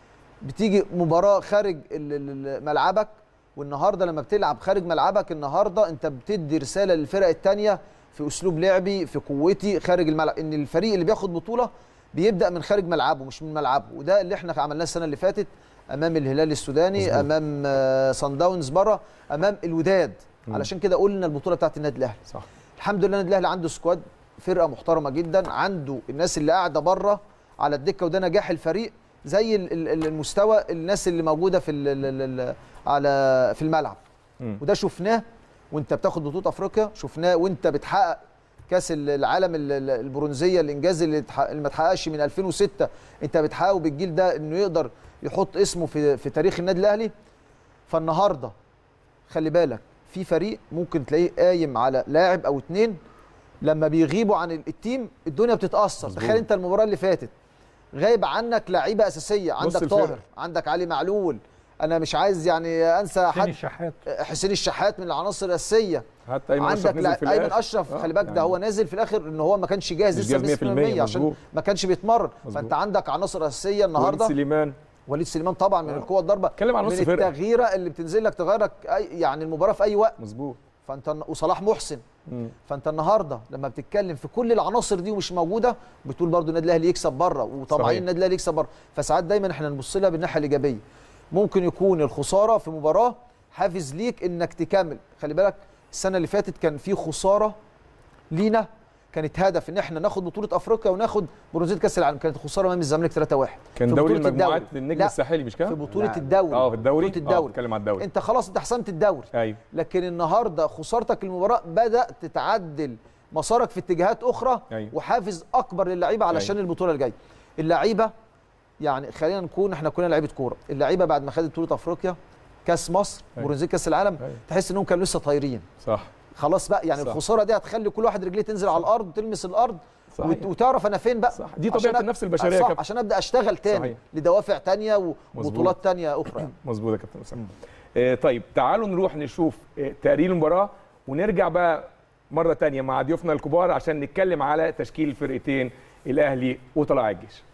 بتيجي مباراه خارج ال- ال- ال- ملعبك والنهارده لما بتلعب خارج ملعبك النهارده انت بتدي رساله للفرق الثانيه في اسلوب لعبي في قوتي خارج الملعب ان الفريق اللي بياخد بطوله بيبدا من خارج ملعبه مش من ملعبه وده اللي احنا عملناه السنه اللي فاتت امام الهلال السوداني مظبوط. امام آه، صن داونز بره امام الوداد مم. علشان كده قلنا البطوله بتاعت النادي الاهلي صح الحمد لله النادي الاهلي عنده سكواد فرقه محترمه جدا عنده الناس اللي قاعده بره على الدكه وده نجاح الفريق زي ال- ال- المستوى الناس اللي موجوده في ال ال ال على في الملعب مم. وده شفناه وانت بتاخد بطوله افريقيا شفناه وانت بتحقق كاس ال- العالم ال- ال- البرونزيه الانجاز اللي, اتح- اللي ما اتحققش من 2006 انت بتحققه بالجيل ده انه يقدر يحط اسمه في في تاريخ النادي الاهلي فالنهارده خلي بالك في فريق ممكن تلاقيه قايم على لاعب او اتنين لما بيغيبوا عن ال- التيم الدنيا بتتاثر مظبوط. تخيل انت المباراه اللي فاتت غايب عنك لعيبه اساسيه عندك الفرقة. طاهر عندك علي معلول انا مش عايز يعني انسى حسين حد الشحات حسين الشحات من العناصر الاساسيه حتى ايمن اشرف عندك نزل لا- في ايمن الآخر. اشرف آه، خلي بالك يعني ده هو نازل في الاخر ان هو ما كانش جاهز مش لسه جاهز 100% بنسبة 100% عشان مظبوط. ما كانش بيتمرن مظبوط. فانت عندك عناصر اساسيه وليد النهارده سليمان وليد سليمان طبعا من آه. القوه الضربه اتكلم عن نص من فرقة. التغييره اللي بتنزل لك تغيرك أي يعني المباراه في اي وقت مظبوط فانت وصلاح محسن مم. فانت النهارده لما بتتكلم في كل العناصر دي ومش موجوده بتقول برضو النادي الاهلي يكسب بره صحيح. وطبعا النادي الاهلي يكسب بره فساعات دايما احنا نبص لها بالناحيه الايجابيه ممكن يكون الخساره في مباراه حافز ليك انك تكمل خلي بالك السنه اللي فاتت كان في خساره لينا كانت هدف ان احنا ناخد بطوله افريقيا وناخد برونزيه كاس العالم كانت خساره امام الزمالك 3-1 كان في دوري بطولة المجموعات الدوري. للنجم لا، الساحلي مش كده؟ في بطوله لا. الدوري اه في الدوري بطوله الدوري اتكلم على الدوري انت خلاص انت حسمت الدوري ايوه لكن النهارده خسارتك المباراه بدات تتعدل مسارك في اتجاهات اخرى أيوة. وحافز اكبر للعيبه علشان البطوله الجايه اللعيبه يعني خلينا نكون احنا كلنا لعيبه كوره اللعيبه بعد ما خدت بطوله افريقيا كاس مصر أيوة. برونزيه كاس العالم أيوة. تحس انهم كانوا لسه طايرين صح خلاص بقى يعني صح. الخساره دي هتخلي كل واحد رجليه تنزل على الارض وتلمس الارض صحيح. وت- وتعرف انا فين بقى صح. دي عشان طبيعة أب- النفس البشرية يا صح كابتن. عشان ابدا اشتغل تاني صحيح. لدوافع تانية مظبوط. وبطولات تانية اخرى يعني. مظبوط يا كابتن اسامه آه طيب تعالوا نروح نشوف آه تقرير المباراه ونرجع بقى مره تانية مع ضيوفنا الكبار عشان نتكلم على تشكيل الفرقتين الاهلي وطلائع الجيش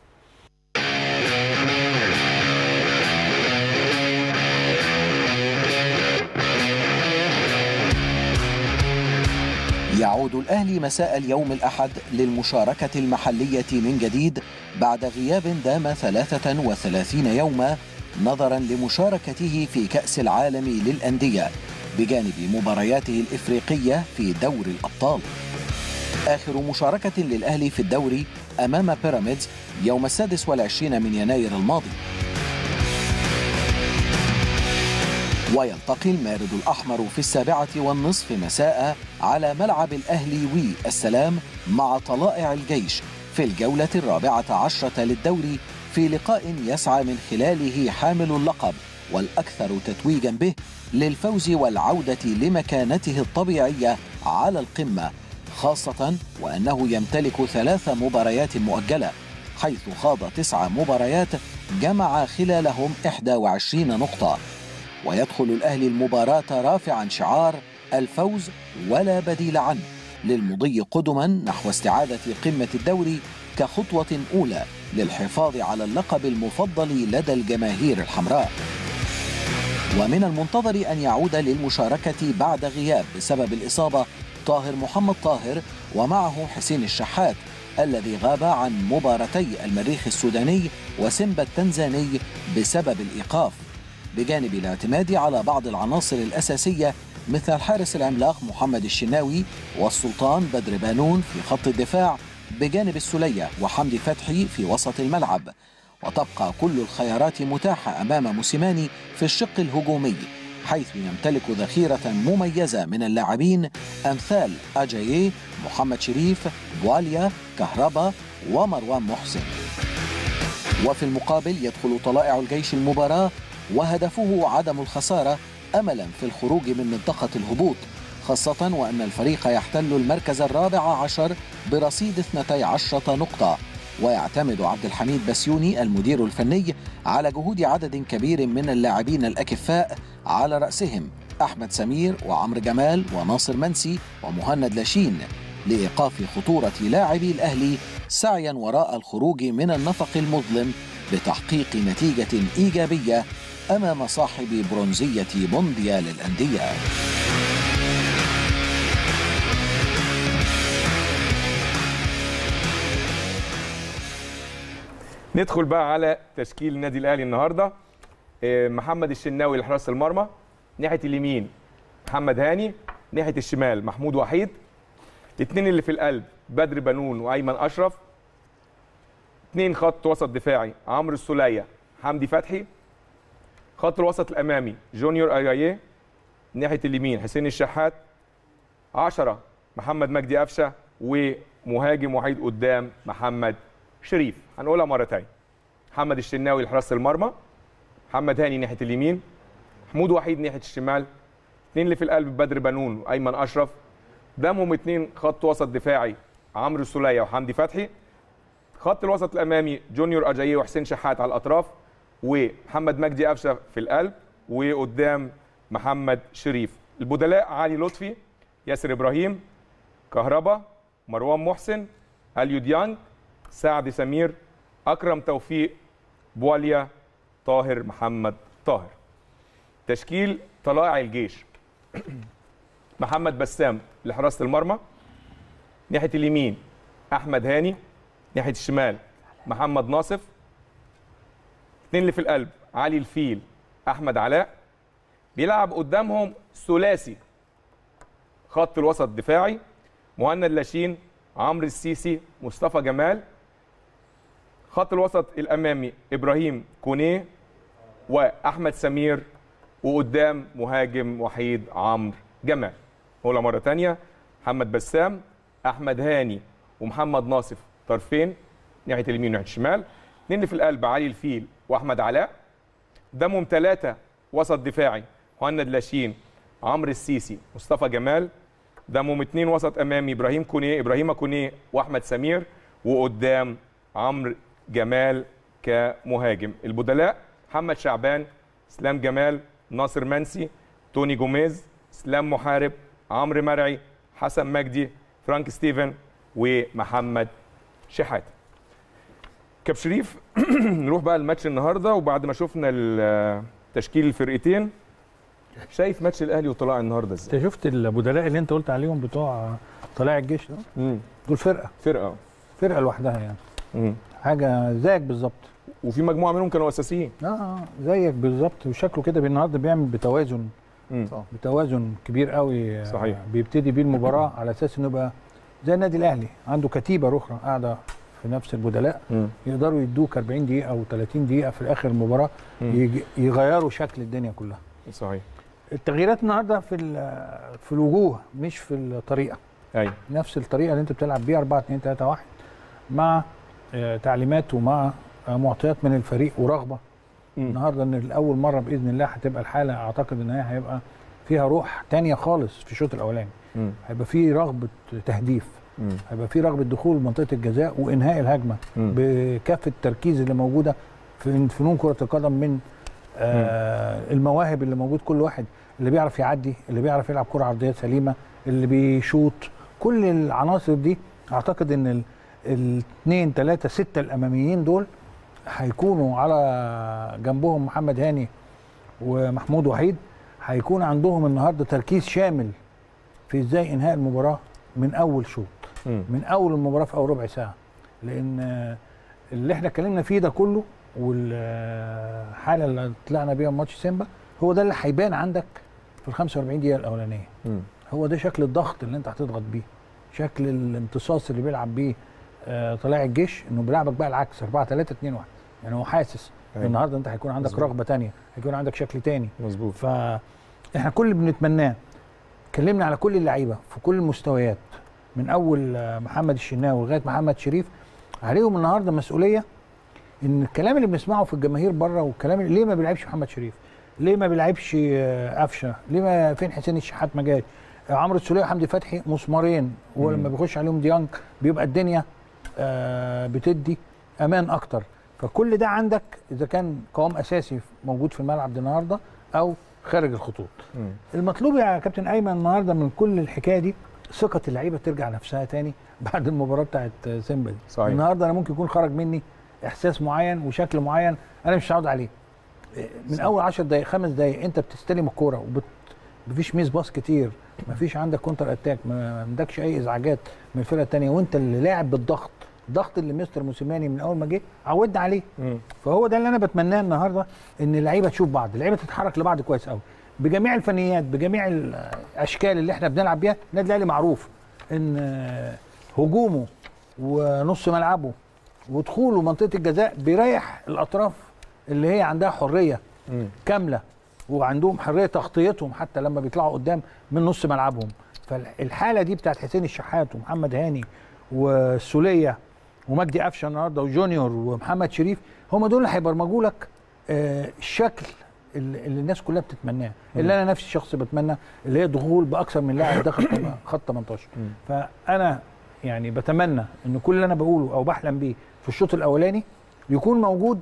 يعود الأهلي مساء اليوم الأحد للمشاركة المحلية من جديد بعد غياب دام 33 يوما نظرا لمشاركته في كأس العالم للأندية بجانب مبارياته الإفريقية في دور الأبطال آخر مشاركة للأهلي في الدوري أمام بيراميدز يوم السادس والعشرين من يناير الماضي ويلتقي المارد الأحمر في السابعة والنصف مساء على ملعب الأهلي وي السلام مع طلائع الجيش في الجولة الرابعة عشرة للدوري في لقاء يسعى من خلاله حامل اللقب والأكثر تتويجا به للفوز والعودة لمكانته الطبيعية على القمة خاصة وأنه يمتلك ثلاث مباريات مؤجلة حيث خاض تسع مباريات جمع خلالهم 21 نقطة ويدخل الأهلي المباراة رافعا شعار الفوز ولا بديل عنه للمضي قدما نحو استعادة قمة الدوري كخطوة أولى للحفاظ على اللقب المفضل لدى الجماهير الحمراء ومن المنتظر أن يعود للمشاركة بعد غياب بسبب الإصابة طاهر محمد طاهر ومعه حسين الشحات الذي غاب عن مباراتي المريخ السوداني وسيمبا التنزاني بسبب الإيقاف بجانب الاعتماد على بعض العناصر الأساسية مثل الحارس العملاق محمد الشناوي والسلطان بدر بانون في خط الدفاع بجانب السلية وحمدي فتحي في وسط الملعب وتبقى كل الخيارات متاحة أمام موسيماني في الشق الهجومي حيث يمتلك ذخيرة مميزة من اللاعبين أمثال أجاييه محمد شريف بواليا كهربا ومروان محسن وفي المقابل يدخل طلائع الجيش المباراة وهدفه عدم الخسارة أملا في الخروج من منطقة الهبوط خاصة وأن الفريق يحتل المركز الرابع عشر برصيد 12 نقطة ويعتمد عبد الحميد بسيوني المدير الفني على جهود عدد كبير من اللاعبين الأكفاء على رأسهم أحمد سمير وعمرو جمال وناصر منسي ومهند لاشين لإيقاف خطورة لاعبي الأهلي سعيا وراء الخروج من النفق المظلم بتحقيق نتيجة إيجابية أمام صاحب برونزية مونديال الأندية ندخل بقى على تشكيل النادي الاهلي النهارده آه، محمد الشناوي لحراس المرمى ناحيه اليمين محمد هاني ناحيه الشمال محمود وحيد الاثنين اللي في القلب بدر بنون وايمن اشرف اثنين خط وسط دفاعي عمرو السوليه حمدي فتحي خط الوسط الامامي جونيور اجاييه ناحيه اليمين حسين الشحات 10 محمد مجدي قفشه ومهاجم وحيد قدام محمد شريف هنقولها مره تانية محمد الشناوي لحراس المرمى محمد هاني ناحيه اليمين محمود وحيد ناحيه الشمال اثنين اللي في القلب بدر بنون وايمن اشرف قدامهم اثنين خط وسط دفاعي عمرو السوليه وحمدي فتحي خط الوسط الامامي جونيور اجاييه وحسين شحات على الاطراف ومحمد مجدي قفشه في القلب وقدام محمد شريف البدلاء علي لطفي ياسر ابراهيم كهربا مروان محسن اليو ديانج سعد سمير اكرم توفيق بواليا طاهر محمد طاهر تشكيل طلائع الجيش محمد بسام لحراسه المرمى ناحيه اليمين احمد هاني ناحيه الشمال محمد ناصف اثنين اللي في القلب علي الفيل احمد علاء بيلعب قدامهم ثلاثي خط الوسط دفاعي مهند لاشين عمرو السيسي مصطفى جمال خط الوسط الامامي ابراهيم كونيه واحمد سمير وقدام مهاجم وحيد عمرو جمال نقولها مره تانية محمد بسام احمد هاني ومحمد ناصف طرفين ناحيه اليمين وناحيه الشمال اثنين في القلب علي الفيل واحمد علاء قدامهم ثلاثه وسط دفاعي مهند لاشين عمرو السيسي مصطفى جمال قدامهم اثنين وسط امامي ابراهيم كونيه ابراهيم كونيه واحمد سمير وقدام عمرو جمال كمهاجم البدلاء محمد شعبان اسلام جمال ناصر منسي توني جوميز اسلام محارب عمرو مرعي حسن مجدي فرانك ستيفن ومحمد شحاته كاب شريف نروح بقى الماتش النهارده وبعد ما شفنا ال- تشكيل الفرقتين شايف ماتش الاهلي وطلائع النهارده ازاي؟ انت شفت البدلاء اللي انت قلت عليهم بتوع طلائع الجيش ده مم. دول فرقه فرقه فرقه لوحدها يعني مم. حاجه زيك بالظبط وفي مجموعه منهم كانوا اساسيين اه اه زيك بالظبط وشكله كده النهارده بيعمل بتوازن مم. بتوازن كبير قوي آه، صحيح. بيبتدي بيه المباراه على اساس انه يبقى زي النادي الاهلي عنده كتيبه اخرى قاعده في نفس البدلاء مم. يقدروا يدوك 40 دقيقه او 30 دقيقه في الاخر المباراه مم. يج- يغيروا شكل الدنيا كلها صحيح التغييرات النهارده في ال- في الوجوه مش في الطريقه ايوه نفس الطريقه اللي انت بتلعب بيها 4 2 3 1 مع آه، تعليمات ومع آه، معطيات من الفريق ورغبه مم. النهارده ان الاول مره باذن الله هتبقى الحاله اعتقد ان هي هيبقى فيها روح تانية خالص في الشوط الاولاني مم. هيبقى فيه رغبه تهديف مم. هيبقى فيه رغبه دخول منطقه الجزاء وانهاء الهجمه مم. بكافه التركيز اللي موجوده في فنون كره القدم من آه المواهب اللي موجود كل واحد اللي بيعرف يعدي اللي بيعرف يلعب كره عرضيه سليمه اللي بيشوط كل العناصر دي اعتقد ان الاثنين ثلاثه سته الاماميين دول هيكونوا على جنبهم محمد هاني ومحمود وحيد هيكون عندهم النهارده تركيز شامل في ازاي انهاء المباراه من اول شوط مم. من اول المباراه في اول ربع ساعه لان آه، اللي احنا اتكلمنا فيه ده كله والحاله اللي طلعنا بيها من ماتش سيمبا هو ده اللي هيبان عندك في ال 45 دقيقه الاولانيه مم. هو ده شكل الضغط اللي انت هتضغط بيه شكل الامتصاص اللي بيلعب بيه آه، طلائع الجيش انه بيلعبك بقى العكس 4 3 2 1 يعني هو حاسس أيوة. النهارده انت هيكون عندك مظبوط. رغبه تانية هيكون عندك شكل تاني مظبوط فاحنا كل اللي بنتمناه اتكلمنا على كل اللعيبه في كل المستويات من اول آه، محمد الشناوي لغايه محمد شريف عليهم النهارده مسؤوليه ان الكلام اللي بنسمعه في الجماهير بره والكلام اللي ليه ما بيلعبش محمد شريف؟ ليه ما بيلعبش آه، قفشه؟ ليه ما فين حسين الشحات ما جاي؟ آه، عمرو السوليه وحمدي فتحي مسمارين ولما بيخش عليهم ديانج بيبقى الدنيا آه، بتدي امان اكتر فكل ده عندك اذا كان قوام اساسي موجود في الملعب ده النهارده او خارج الخطوط مم. المطلوب يا كابتن ايمن النهارده من كل الحكايه دي ثقه اللعيبه ترجع نفسها تاني بعد المباراه بتاعت سيمبا دي صحيح. النهارده انا ممكن يكون خرج مني احساس معين وشكل معين انا مش هقعد عليه من صح. اول 10 دقائق خمس دقائق انت بتستلم الكوره وبت مفيش ميس باص كتير مفيش عندك كونتر اتاك ما عندكش اي ازعاجات من الفرقه الثانيه وانت اللي لاعب بالضغط الضغط اللي مستر موسيماني من اول ما جه عودنا عليه مم. فهو ده اللي انا بتمناه النهارده ان اللعيبه تشوف بعض اللعيبه تتحرك لبعض كويس قوي بجميع الفنيات بجميع الاشكال اللي احنا بنلعب بيها النادي الاهلي معروف ان آه، هجومه ونص ملعبه ودخوله منطقه الجزاء بيريح الاطراف اللي هي عندها حريه مم. كامله وعندهم حريه تغطيتهم حتى لما بيطلعوا قدام من نص ملعبهم فالحاله دي بتاعت حسين الشحات ومحمد هاني والسوليه ومجدي قفشه النهارده وجونيور ومحمد شريف هم دول اللي هيبرمجوا لك آه، الشكل اللي اللي الناس كلها بتتمناه اللي انا نفسي شخص بتمنى اللي هي دخول باكثر من لاعب داخل طم- خط 18 فانا يعني بتمنى ان كل اللي انا بقوله او بحلم بيه في الشوط الاولاني يكون موجود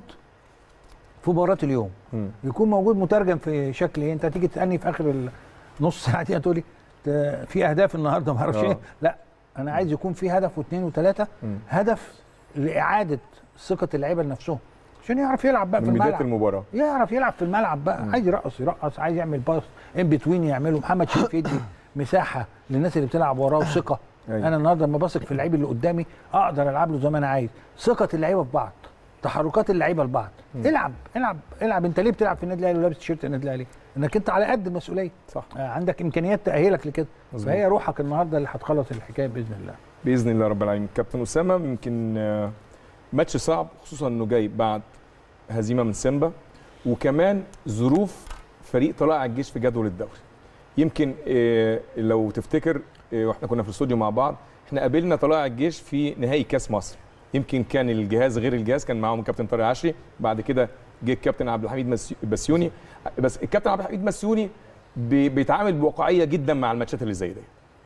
في مباراه اليوم مم. يكون موجود مترجم في شكل ايه انت هتيجي تسالني في اخر النص ساعه دي هتقولي ت- في اهداف النهارده ما اعرفش آه. ايه لا انا عايز يكون في هدف واثنين وثلاثه مم. هدف لاعاده ثقه اللعيبه لنفسهم عشان يعرف يلعب بقى في من بدايه الملعب المباراه يعرف يلعب في الملعب بقى عايز يرقص يرقص عايز يعمل باص ان بتوين يعمله محمد شريف يدي مساحه للناس اللي بتلعب وراه وثقه أيوة. انا النهارده لما بثق في اللعيب اللي قدامي اقدر العب له زي ما انا عايز ثقه اللعيبه في بعض تحركات اللعيبه لبعض العب العب العب انت ليه بتلعب في النادي الاهلي ولابس تيشيرت النادي الاهلي انك انت على قد المسؤوليه صح آه، عندك امكانيات تاهلك لكده مظبوط. فهي روحك النهارده اللي هتخلص الحكايه باذن الله باذن الله رب العالمين كابتن اسامه يمكن آه، ماتش صعب خصوصا انه جاي بعد هزيمه من سيمبا وكمان ظروف فريق طلائع الجيش في جدول الدوري يمكن آه، لو تفتكر آه، واحنا كنا في الاستوديو مع بعض احنا قابلنا طلائع الجيش في نهائي كاس مصر يمكن كان الجهاز غير الجهاز كان معاهم الكابتن طارق عشري بعد كده جه الكابتن عبد الحميد مس- بسيوني بس الكابتن عبد الحميد بسيوني بي- بيتعامل بواقعيه جدا مع الماتشات اللي زي دي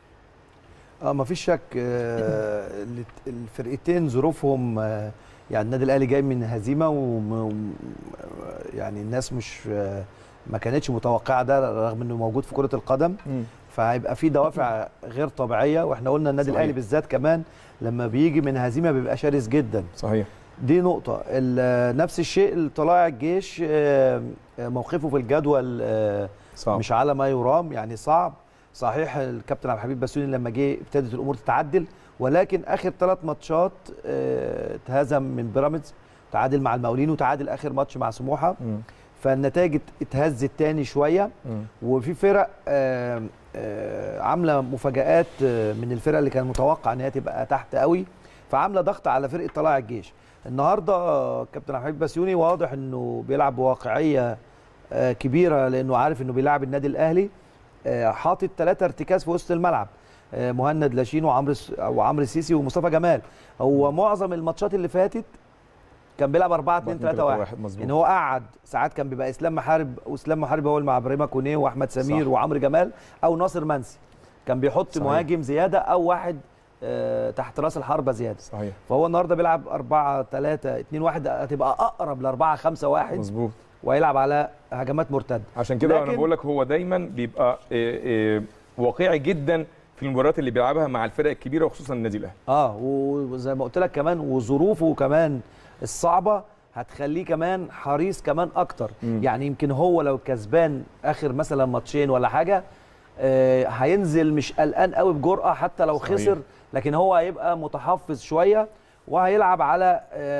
اه مفيش شك آه، الت- الفرقتين ظروفهم آه، يعني النادي الاهلي جاي من هزيمه وم وم- يعني الناس مش آه، ما كانتش متوقعه ده رغم انه موجود في كره القدم فهيبقى في دوافع غير طبيعيه واحنا قلنا النادي صحيح. الاهلي بالذات كمان لما بيجي من هزيمه بيبقى شرس جدا صحيح دي نقطة ال- نفس الشيء طلائع الجيش آه، آه، موقفه في الجدول آه، صعب مش على ما يرام يعني صعب صحيح الكابتن عبد الحميد بسيوني لما جه ابتدت الامور تتعدل ولكن اخر ثلاث ماتشات آه، اتهزم من بيراميدز تعادل مع المقاولين وتعادل اخر ماتش مع سموحه مم. فالنتائج ات- اتهزت تاني شويه مم. وفي فرق آه، آه، عامله مفاجات آه، من الفرق اللي كان متوقع ان هي تبقى تحت قوي فعامله ضغط على فرقه طلائع الجيش النهارده آه، كابتن عبد الحميد بسيوني واضح انه بيلعب بواقعيه آه، كبيره لانه عارف انه بيلعب النادي الاهلي آه، حاطط ثلاثه ارتكاز في وسط الملعب آه، مهند لاشين وعمرو س- وعمرو السيسي ومصطفى جمال هو معظم الماتشات اللي فاتت كان بيلعب 4 2 3 1 مظبوط ان هو قعد ساعات كان بيبقى اسلام محارب واسلام محارب هو اللي مع ابراهيم كونيه واحمد سمير صح. وعمرو جمال او ناصر منسي كان بيحط صحيح. مهاجم زياده او واحد آه، تحت راس الحربه زياده صحيح فهو النهارده بيلعب 4 3 2 1 هتبقى اقرب ل 4 5 1 مظبوط وهيلعب على هجمات مرتده عشان كده انا لكن- بقول لك هو دايما بيبقى آه، آه، واقعي جدا في المباريات اللي بيلعبها مع الفرق الكبيره وخصوصا النادي الاهلي اه وزي ما قلت لك كمان وظروفه كمان الصعبه هتخليه كمان حريص كمان اكتر مم. يعني يمكن هو لو كسبان اخر مثلا ماتشين ولا حاجه آه هينزل مش قلقان قوي بجرأه حتى لو صحيح. خسر لكن هو هيبقى متحفظ شويه وهيلعب على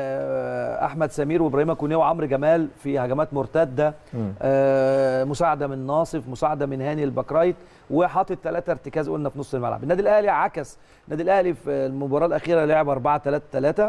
آه احمد سمير وابراهيم كونيه وعمرو جمال في هجمات مرتده مم. آه، مساعده من ناصف مساعده من هاني البكرايت وحاطط ثلاثه ارتكاز قلنا في نص الملعب النادي الاهلي عكس النادي الاهلي في المباراه الاخيره لعب 4 3 3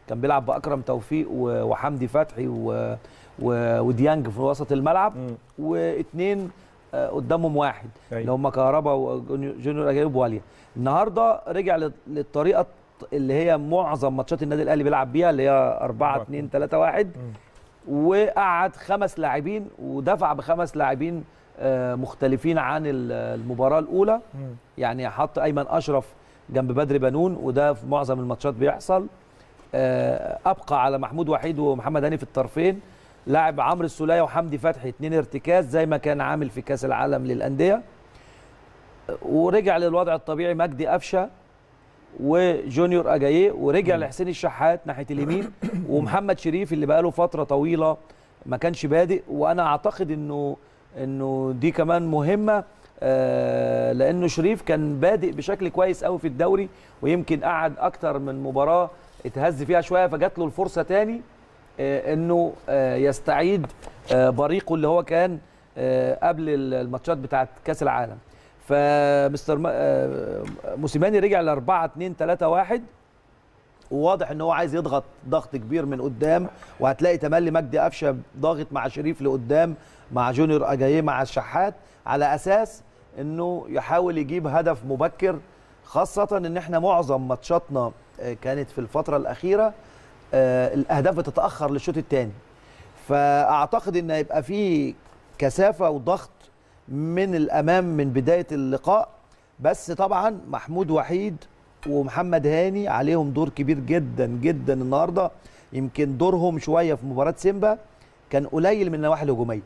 كان بيلعب باكرم توفيق و- وحمدي فتحي و... و... وديانج في وسط الملعب مم. واثنين آه، قدامهم واحد أيوة. اللي هم كهربا وجونيور اجايب واليا النهارده رجع لل- للطريقه اللي هي معظم ماتشات النادي الاهلي بيلعب بيها اللي هي 4 2 3 1 وقعد خمس لاعبين ودفع بخمس لاعبين آه، مختلفين عن ال- المباراه الاولى يعني حط ايمن اشرف جنب بدر بنون وده في معظم الماتشات بيحصل آه، ابقى على محمود وحيد ومحمد هاني في الطرفين لاعب عمرو السوليه وحمدي فتحي اتنين ارتكاز زي ما كان عامل في كاس العالم للانديه ورجع للوضع الطبيعي مجدي قفشه وجونيور اجاييه ورجع لحسين الشحات ناحيه اليمين ومحمد شريف اللي بقاله فتره طويله ما كانش بادئ وانا اعتقد انه انه دي كمان مهمه آه لانه شريف كان بادئ بشكل كويس قوي في الدوري ويمكن قعد اكتر من مباراه اتهز فيها شويه فجات له الفرصه تاني آه انه آه يستعيد آه بريقه اللي هو كان آه قبل الماتشات بتاعت كاس العالم فمستر م- آه، موسيماني رجع ل 4 2 3 1 وواضح ان هو عايز يضغط ضغط كبير من قدام وهتلاقي تملي مجدي قفشه ضاغط مع شريف لقدام مع جونيور اجاييه مع الشحات على اساس انه يحاول يجيب هدف مبكر خاصه ان احنا معظم ماتشاتنا آه، كانت في الفتره الاخيره آه، الاهداف بتتاخر للشوط الثاني فاعتقد ان هيبقى في كثافه وضغط من الامام من بدايه اللقاء بس طبعا محمود وحيد ومحمد هاني عليهم دور كبير جدا جدا النهارده يمكن دورهم شويه في مباراه سيمبا كان قليل من النواحي الهجوميه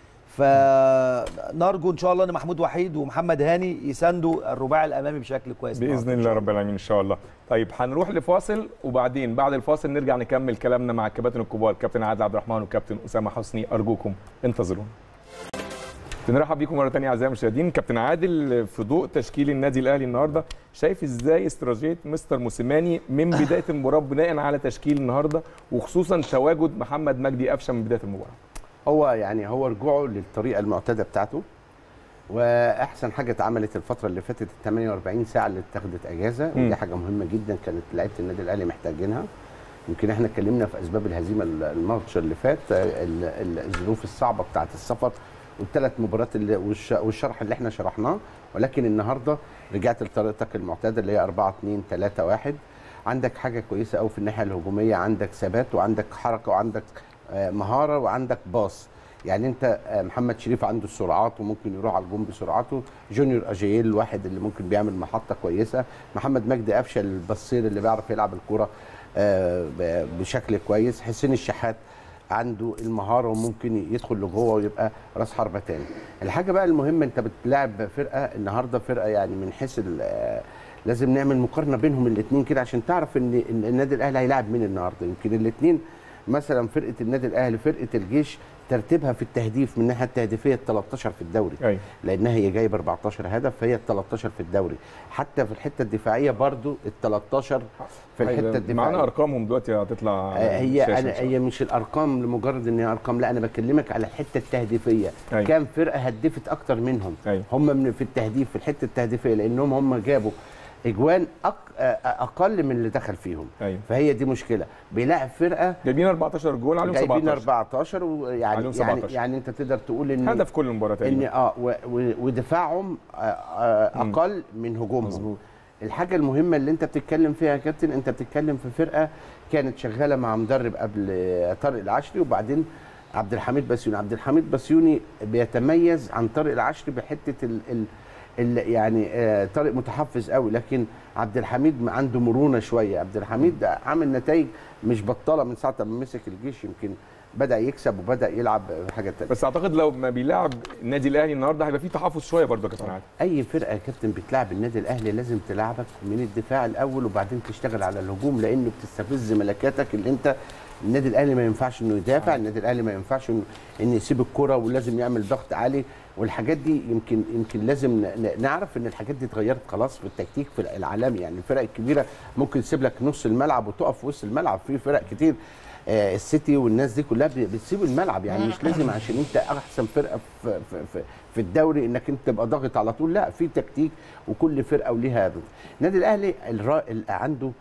فنرجو ان شاء الله ان محمود وحيد ومحمد هاني يساندوا الرباعي الامامي بشكل كويس باذن النهاردة إن الله شاء رب العالمين ان شاء الله طيب هنروح لفاصل وبعدين بعد الفاصل نرجع نكمل كلامنا مع الكباتن الكبار كابتن عادل عبد الرحمن وكابتن اسامه حسني ارجوكم انتظرونا بنرحب بيكم مره ثانيه اعزائي المشاهدين كابتن عادل في ضوء تشكيل النادي الاهلي النهارده شايف ازاي استراتيجيه مستر موسيماني من بدايه المباراه بناء على تشكيل النهارده وخصوصا تواجد محمد مجدي قفشه من بدايه المباراه هو يعني هو رجوعه للطريقه المعتاده بتاعته واحسن حاجه اتعملت الفتره اللي فاتت ال 48 ساعه اللي اتخذت اجازه مم. ودي حاجه مهمه جدا كانت لعيبه النادي الاهلي محتاجينها يمكن احنا اتكلمنا في اسباب الهزيمه الماتش اللي فات ال- ال- الظروف الصعبه بتاعه السفر والثلاث مباريات اللي والش- والشرح اللي احنا شرحناه ولكن النهارده رجعت لطريقتك المعتاده اللي هي 4 2 3 1 عندك حاجه كويسه قوي في الناحيه الهجوميه عندك ثبات وعندك حركه وعندك آه، مهاره وعندك باص يعني انت آه، محمد شريف عنده السرعات وممكن يروح على الجون بسرعته جونيور اجيل الواحد اللي ممكن بيعمل محطه كويسه محمد مجدي قفشه البصير اللي بيعرف يلعب الكوره آه، ب- بشكل كويس حسين الشحات عنده المهاره وممكن يدخل لجوه ويبقى راس حربه تاني الحاجه بقى المهمه انت بتلاعب فرقه النهارده فرقه يعني من حيث ال- آه، لازم نعمل مقارنه بينهم الاثنين كده عشان تعرف ان إن النادي الاهلي هيلاعب مين النهارده يمكن الاثنين مثلا فرقه النادي الاهلي فرقه الجيش ترتيبها في التهديف من الناحيه التهديفيه ال 13 في الدوري ايوه لانها هي جايبه 14 هدف فهي ال 13 في الدوري حتى في الحته الدفاعيه برضو ال 13 في الحته معانا الدفاعيه ارقامهم دلوقتي هتطلع آه، هي الشاشة إن انا شاء الله. هي مش الارقام لمجرد ان هي ارقام لا انا بكلمك على الحته التهديفيه أيوة. كام فرقه هدفت اكتر منهم أيوة. هم من في التهديف في الحته التهديفيه لانهم هم جابوا اجوان أق... آه، اقل من اللي دخل فيهم ايوه فهي دي مشكله بيلاعب فرقه جايبين 14 جول عليهم جايبين 17 14 ويعني عليهم يعني 17. يعني انت تقدر تقول ان هدف كل مباراه ان تقريبا اه و- و- ودفاعهم آه، آه، مم. اقل من هجومهم مظبوط. الحاجه المهمه اللي انت بتتكلم فيها يا كابتن انت بتتكلم في فرقه كانت شغاله مع مدرب قبل آه، طارق العشري وبعدين عبد الحميد بسيوني عبد الحميد بسيوني بيتميز عن طارق العشري بحته ال ال ال يعني آه، طارق متحفز قوي لكن عبد الحميد عنده مرونه شويه عبد الحميد عامل نتائج مش بطاله من ساعه ما مسك الجيش يمكن بدا يكسب وبدا يلعب حاجه تانية بس اعتقد لو ما بيلعب النادي الاهلي النهارده هيبقى فيه تحفظ شويه برضه يا كابتن عادل اي فرقه يا كابتن بتلعب النادي الاهلي لازم تلعبك من الدفاع الاول وبعدين تشتغل على الهجوم لانه بتستفز ملكاتك اللي انت النادي الاهلي ما ينفعش انه يدافع النادي الاهلي ما ينفعش انه إن يسيب الكره ولازم يعمل ضغط عالي والحاجات دي يمكن يمكن لازم ن- ن- نعرف ان الحاجات دي اتغيرت خلاص في التكتيك في العالمي يعني الفرق الكبيره ممكن تسيب لك نص الملعب وتقف في وسط الملعب في فرق كتير آه، السيتي والناس دي كلها بي- بتسيب الملعب يعني مش لازم عشان انت احسن فرقه في في في, في الدوري انك انت تبقى ضاغط على طول لا في تكتيك وكل فرقه وليها هدف. النادي الاهلي الرا... ال- عنده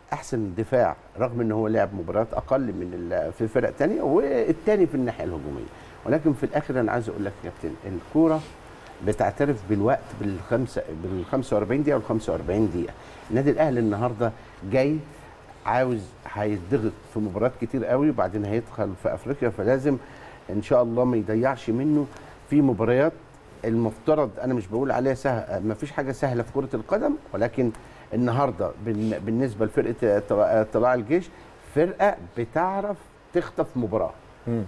احسن دفاع رغم ان هو لعب مباريات اقل من ال- في فرق تانية والتاني في الناحيه الهجوميه ولكن في الاخر انا عايز اقول لك يا كابتن الكوره بتعترف بالوقت بالخمسه بال 45 دقيقه وال 45 دقيقه النادي الاهلي النهارده جاي عاوز هيتضغط في مباريات كتير قوي وبعدين هيدخل في افريقيا فلازم ان شاء الله ما يضيعش منه في مباريات المفترض انا مش بقول عليها سهل ما فيش حاجه سهله في كره القدم ولكن النهارده بال- بالنسبه لفرقه طلائع- طلائع الجيش فرقه بتعرف تخطف مباراه مم.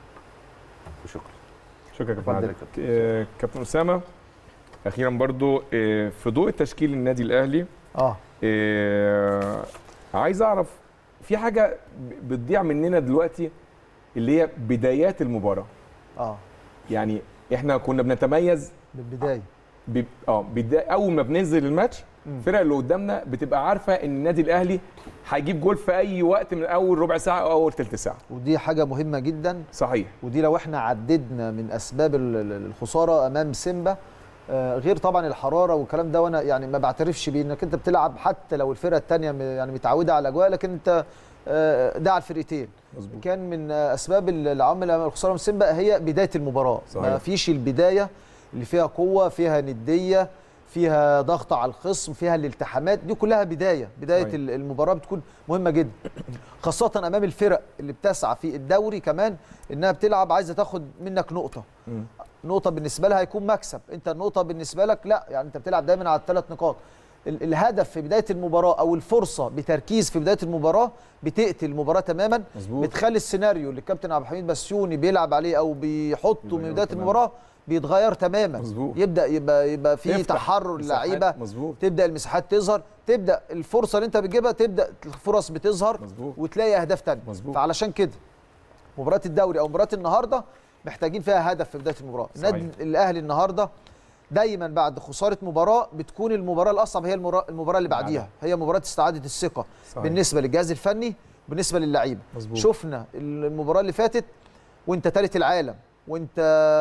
وشكرا شكرا يا كابتن اتفضل يا عادل. كابتن. آه، كابتن اسامه اخيرا برضو آه، في ضوء التشكيل النادي الاهلي اه آه، عايز اعرف في حاجه ب- بتضيع مننا دلوقتي اللي هي بدايات المباراه اه يعني احنا كنا بنتميز بالبدايه ب... اه بدا... اول ما بننزل الماتش مم. الفرق اللي قدامنا بتبقى عارفه ان النادي الاهلي هيجيب جول في اي وقت من اول ربع ساعه او اول ثلث ساعه ودي حاجه مهمه جدا صحيح ودي لو احنا عددنا من اسباب ال- ال- الخساره امام سيمبا آه، غير طبعا الحراره والكلام ده وانا يعني ما بعترفش بيه انك انت بتلعب حتى لو الفرقه الثانيه يعني متعوده على الاجواء لكن انت آه، ده على الفرقتين مظبوط كان من آه، اسباب ال- العوامل الخساره من سيمبا هي بدايه المباراه صحيح. ما فيش البدايه اللي فيها قوه فيها نديه فيها ضغط على الخصم فيها الالتحامات دي كلها بدايه بدايه صحيح. ال- المباراه بتكون مهمه جدا خاصه امام الفرق اللي بتسعى في الدوري كمان انها بتلعب عايزه تاخد منك نقطه مم. نقطه بالنسبه لها هيكون مكسب انت النقطه بالنسبه لك لا يعني انت بتلعب دايما على الثلاث نقاط ال- الهدف في بدايه المباراه او الفرصه بتركيز في بدايه المباراه بتقتل المباراه تماما مظبوط بتخلي السيناريو اللي الكابتن عبد الحميد بسيوني بيلعب عليه او بيحطه من يتغير بدايه تماماً. المباراه بيتغير تماما مظبوط. يبدا يبقى يبقى في تفتح تحرر مساحات. اللعيبه مظبوط تبدا المساحات تظهر تبدا الفرصه اللي انت بتجيبها تبدا الفرص بتظهر مظبوط وتلاقي اهداف تانية مظبوط فعلشان كده مباراه الدوري او مباراه النهارده محتاجين فيها هدف في بدايه المباراه صحيح. النادي الاهلي النهارده دايما بعد خساره مباراه بتكون المباراه الاصعب هي المرا- المباراه اللي بعديها هي مباراه استعاده الثقه صحيح. بالنسبه للجهاز الفني بالنسبه للعيبه مظبوط شفنا المباراه اللي فاتت وانت ثالث العالم وانت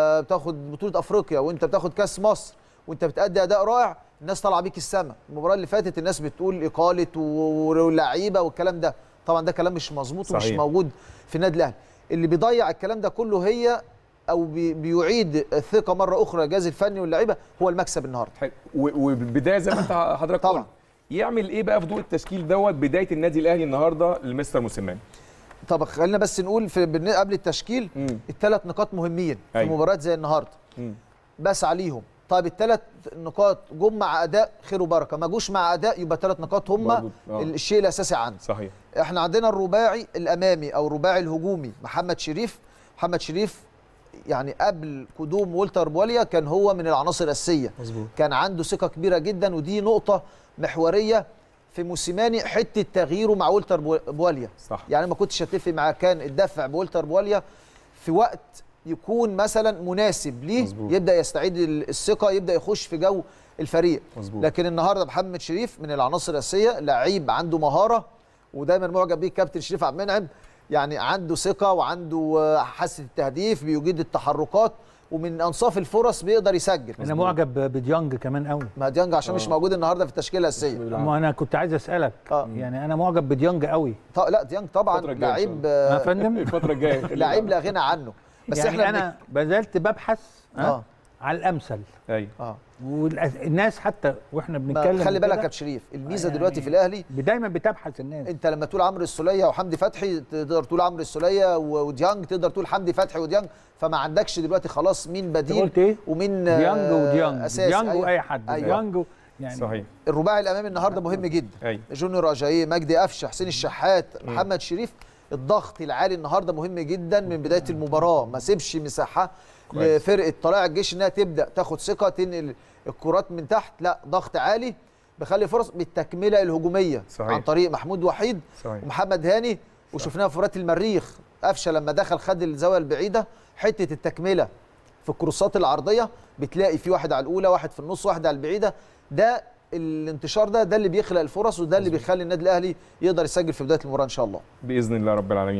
بتاخد بطوله افريقيا وانت بتاخد كاس مصر وانت بتأدي اداء رائع الناس طالعه بيك السما المباراه اللي فاتت الناس بتقول اقاله و- ولعيبه والكلام ده طبعا ده كلام مش مظبوط ومش صحيح. موجود في النادي الاهلي اللي بيضيع الكلام ده كله هي او بي- بيعيد الثقه مره اخرى الجهاز الفني واللعيبه هو المكسب النهارده حلو. و- والبدايه زي ما انت حضرتك طبعاً. قلت يعمل ايه بقى في ضوء التشكيل دوت بدايه النادي الاهلي النهارده لمستر موسيماني طب خلينا بس نقول في بالن- قبل التشكيل مم. الثلاث نقاط مهمين في أيوة. مباريات زي النهارده مم. بس عليهم طيب الثلاث نقاط جم مع اداء خير وبركه ما جوش مع اداء يبقى ثلاث نقاط هم برضو. آه. الشيء الاساسي عندنا صحيح احنا عندنا الرباعي الامامي او الرباعي الهجومي محمد شريف محمد شريف يعني قبل قدوم والتر بواليا كان هو من العناصر الاساسيه مظبوط كان عنده ثقه كبيره جدا ودي نقطه محوريه في موسيماني حته تغييره مع والتر بو- بواليا صح يعني ما كنتش اتفق معاه كان الدفع بولتر بواليا في وقت يكون مثلا مناسب ليه مظبوط. يبدا يستعيد ال- الثقه يبدا يخش في جو الفريق مظبوط لكن النهارده محمد شريف من العناصر الاساسيه لعيب عنده مهاره ودايما معجب بيه كابتن شريف عبد المنعم يعني عنده ثقه وعنده آه، حاسه التهديف بيجيد التحركات ومن انصاف الفرص بيقدر يسجل انا معجب بديانج كمان قوي ما ديانج عشان مش آه. موجود النهارده في التشكيله الاساسيه ما انا كنت عايز اسالك اه يعني انا معجب بديانج قوي ط- لا ديانج طبعا الفترة الجاية إن شاء لعيب يا آه، فندم الفتره الجايه لعيب لا غنى عنه بس يعني احنا انا بذلت ببحث ها اه على الامثل ايوه اه والناس حتى واحنا ما بنتكلم خلي بالك يا كده، كابتن شريف الميزه يعني دلوقتي في الاهلي دايما بتبحث الناس انت لما تقول عمرو السوليه وحمدي فتحي تقدر تقول عمرو السوليه و- وديانج تقدر تقول حمدي فتحي وديانج فما عندكش دلوقتي خلاص مين انت بديل قلت ايه ومين ديانج آه، وديانج اساسي ديانج أيوة. واي حد أيوة. ديانج و- يعني صحيح الرباعي الامامي النهارده مهم جدا ايوه جونيور اجاييه مجدي قفشه حسين الشحات محمد شريف الضغط العالي النهارده مهم جدا من بدايه المباراه ما سيبش مساحه كويس. لفرقه طلائع الجيش انها تبدا تاخد ثقه تنقل الكرات من تحت لا ضغط عالي بخلي فرص بالتكمله الهجوميه صحيح. عن طريق محمود وحيد صحيح ومحمد هاني وشفناها في مباراه المريخ قفشه لما دخل خد الزاويه البعيده حته التكمله في الكروسات العرضيه بتلاقي في واحد على الاولى واحد في النص واحد على البعيده ده الانتشار ده ده اللي بيخلق الفرص وده اللي بيخلي النادي الاهلي يقدر يسجل في بدايه المباراه ان شاء الله باذن الله رب العالمين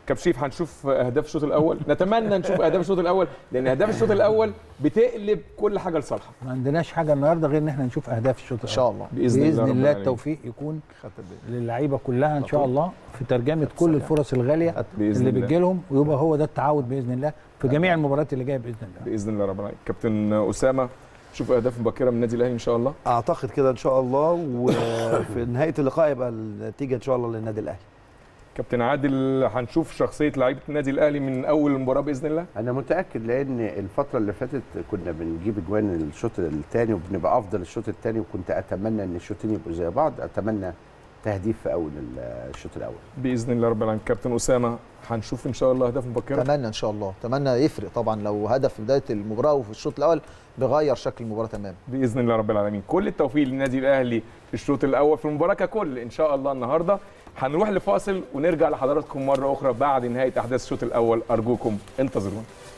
كابتن شريف هنشوف اهداف الشوط الاول نتمنى نشوف اهداف الشوط الاول لان اهداف الشوط الاول بتقلب كل حاجه لصالحك ما عندناش حاجه النهارده غير ان احنا نشوف اهداف الشوط ان شاء الله باذن, باذن رب الله العالمين. التوفيق يكون للعيبه كلها ان شاء الله في ترجمه كل الفرص الغاليه بإذن اللي الله. بتجي لهم ويبقى هو ده التعود باذن الله في جميع المباريات اللي جايه باذن الله باذن الله رب العالمين كابتن اسامه شوف اهداف مبكره من النادي الاهلي ان شاء الله اعتقد كده ان شاء الله وفي نهايه اللقاء يبقى النتيجه ان شاء الله للنادي الاهلي كابتن عادل هنشوف شخصيه لعيبه النادي الاهلي من اول المباراه باذن الله انا متاكد لان الفتره اللي فاتت كنا بنجيب اجوان الشوط الثاني وبنبقى افضل الشوط الثاني وكنت اتمنى ان الشوطين يبقوا زي بعض اتمنى تهديف في اول الشوط الاول باذن الله رب العالمين كابتن اسامه هنشوف ان شاء الله اهداف مبكره اتمنى ان شاء الله اتمنى يفرق طبعا لو هدف في بدايه المباراه وفي الشوط الاول بيغير شكل المباراه تماما باذن الله رب العالمين كل التوفيق للنادي الاهلي في الشوط الاول في المباراه ككل ان شاء الله النهارده هنروح لفاصل ونرجع لحضراتكم مره اخرى بعد نهايه احداث الشوط الاول ارجوكم انتظرونا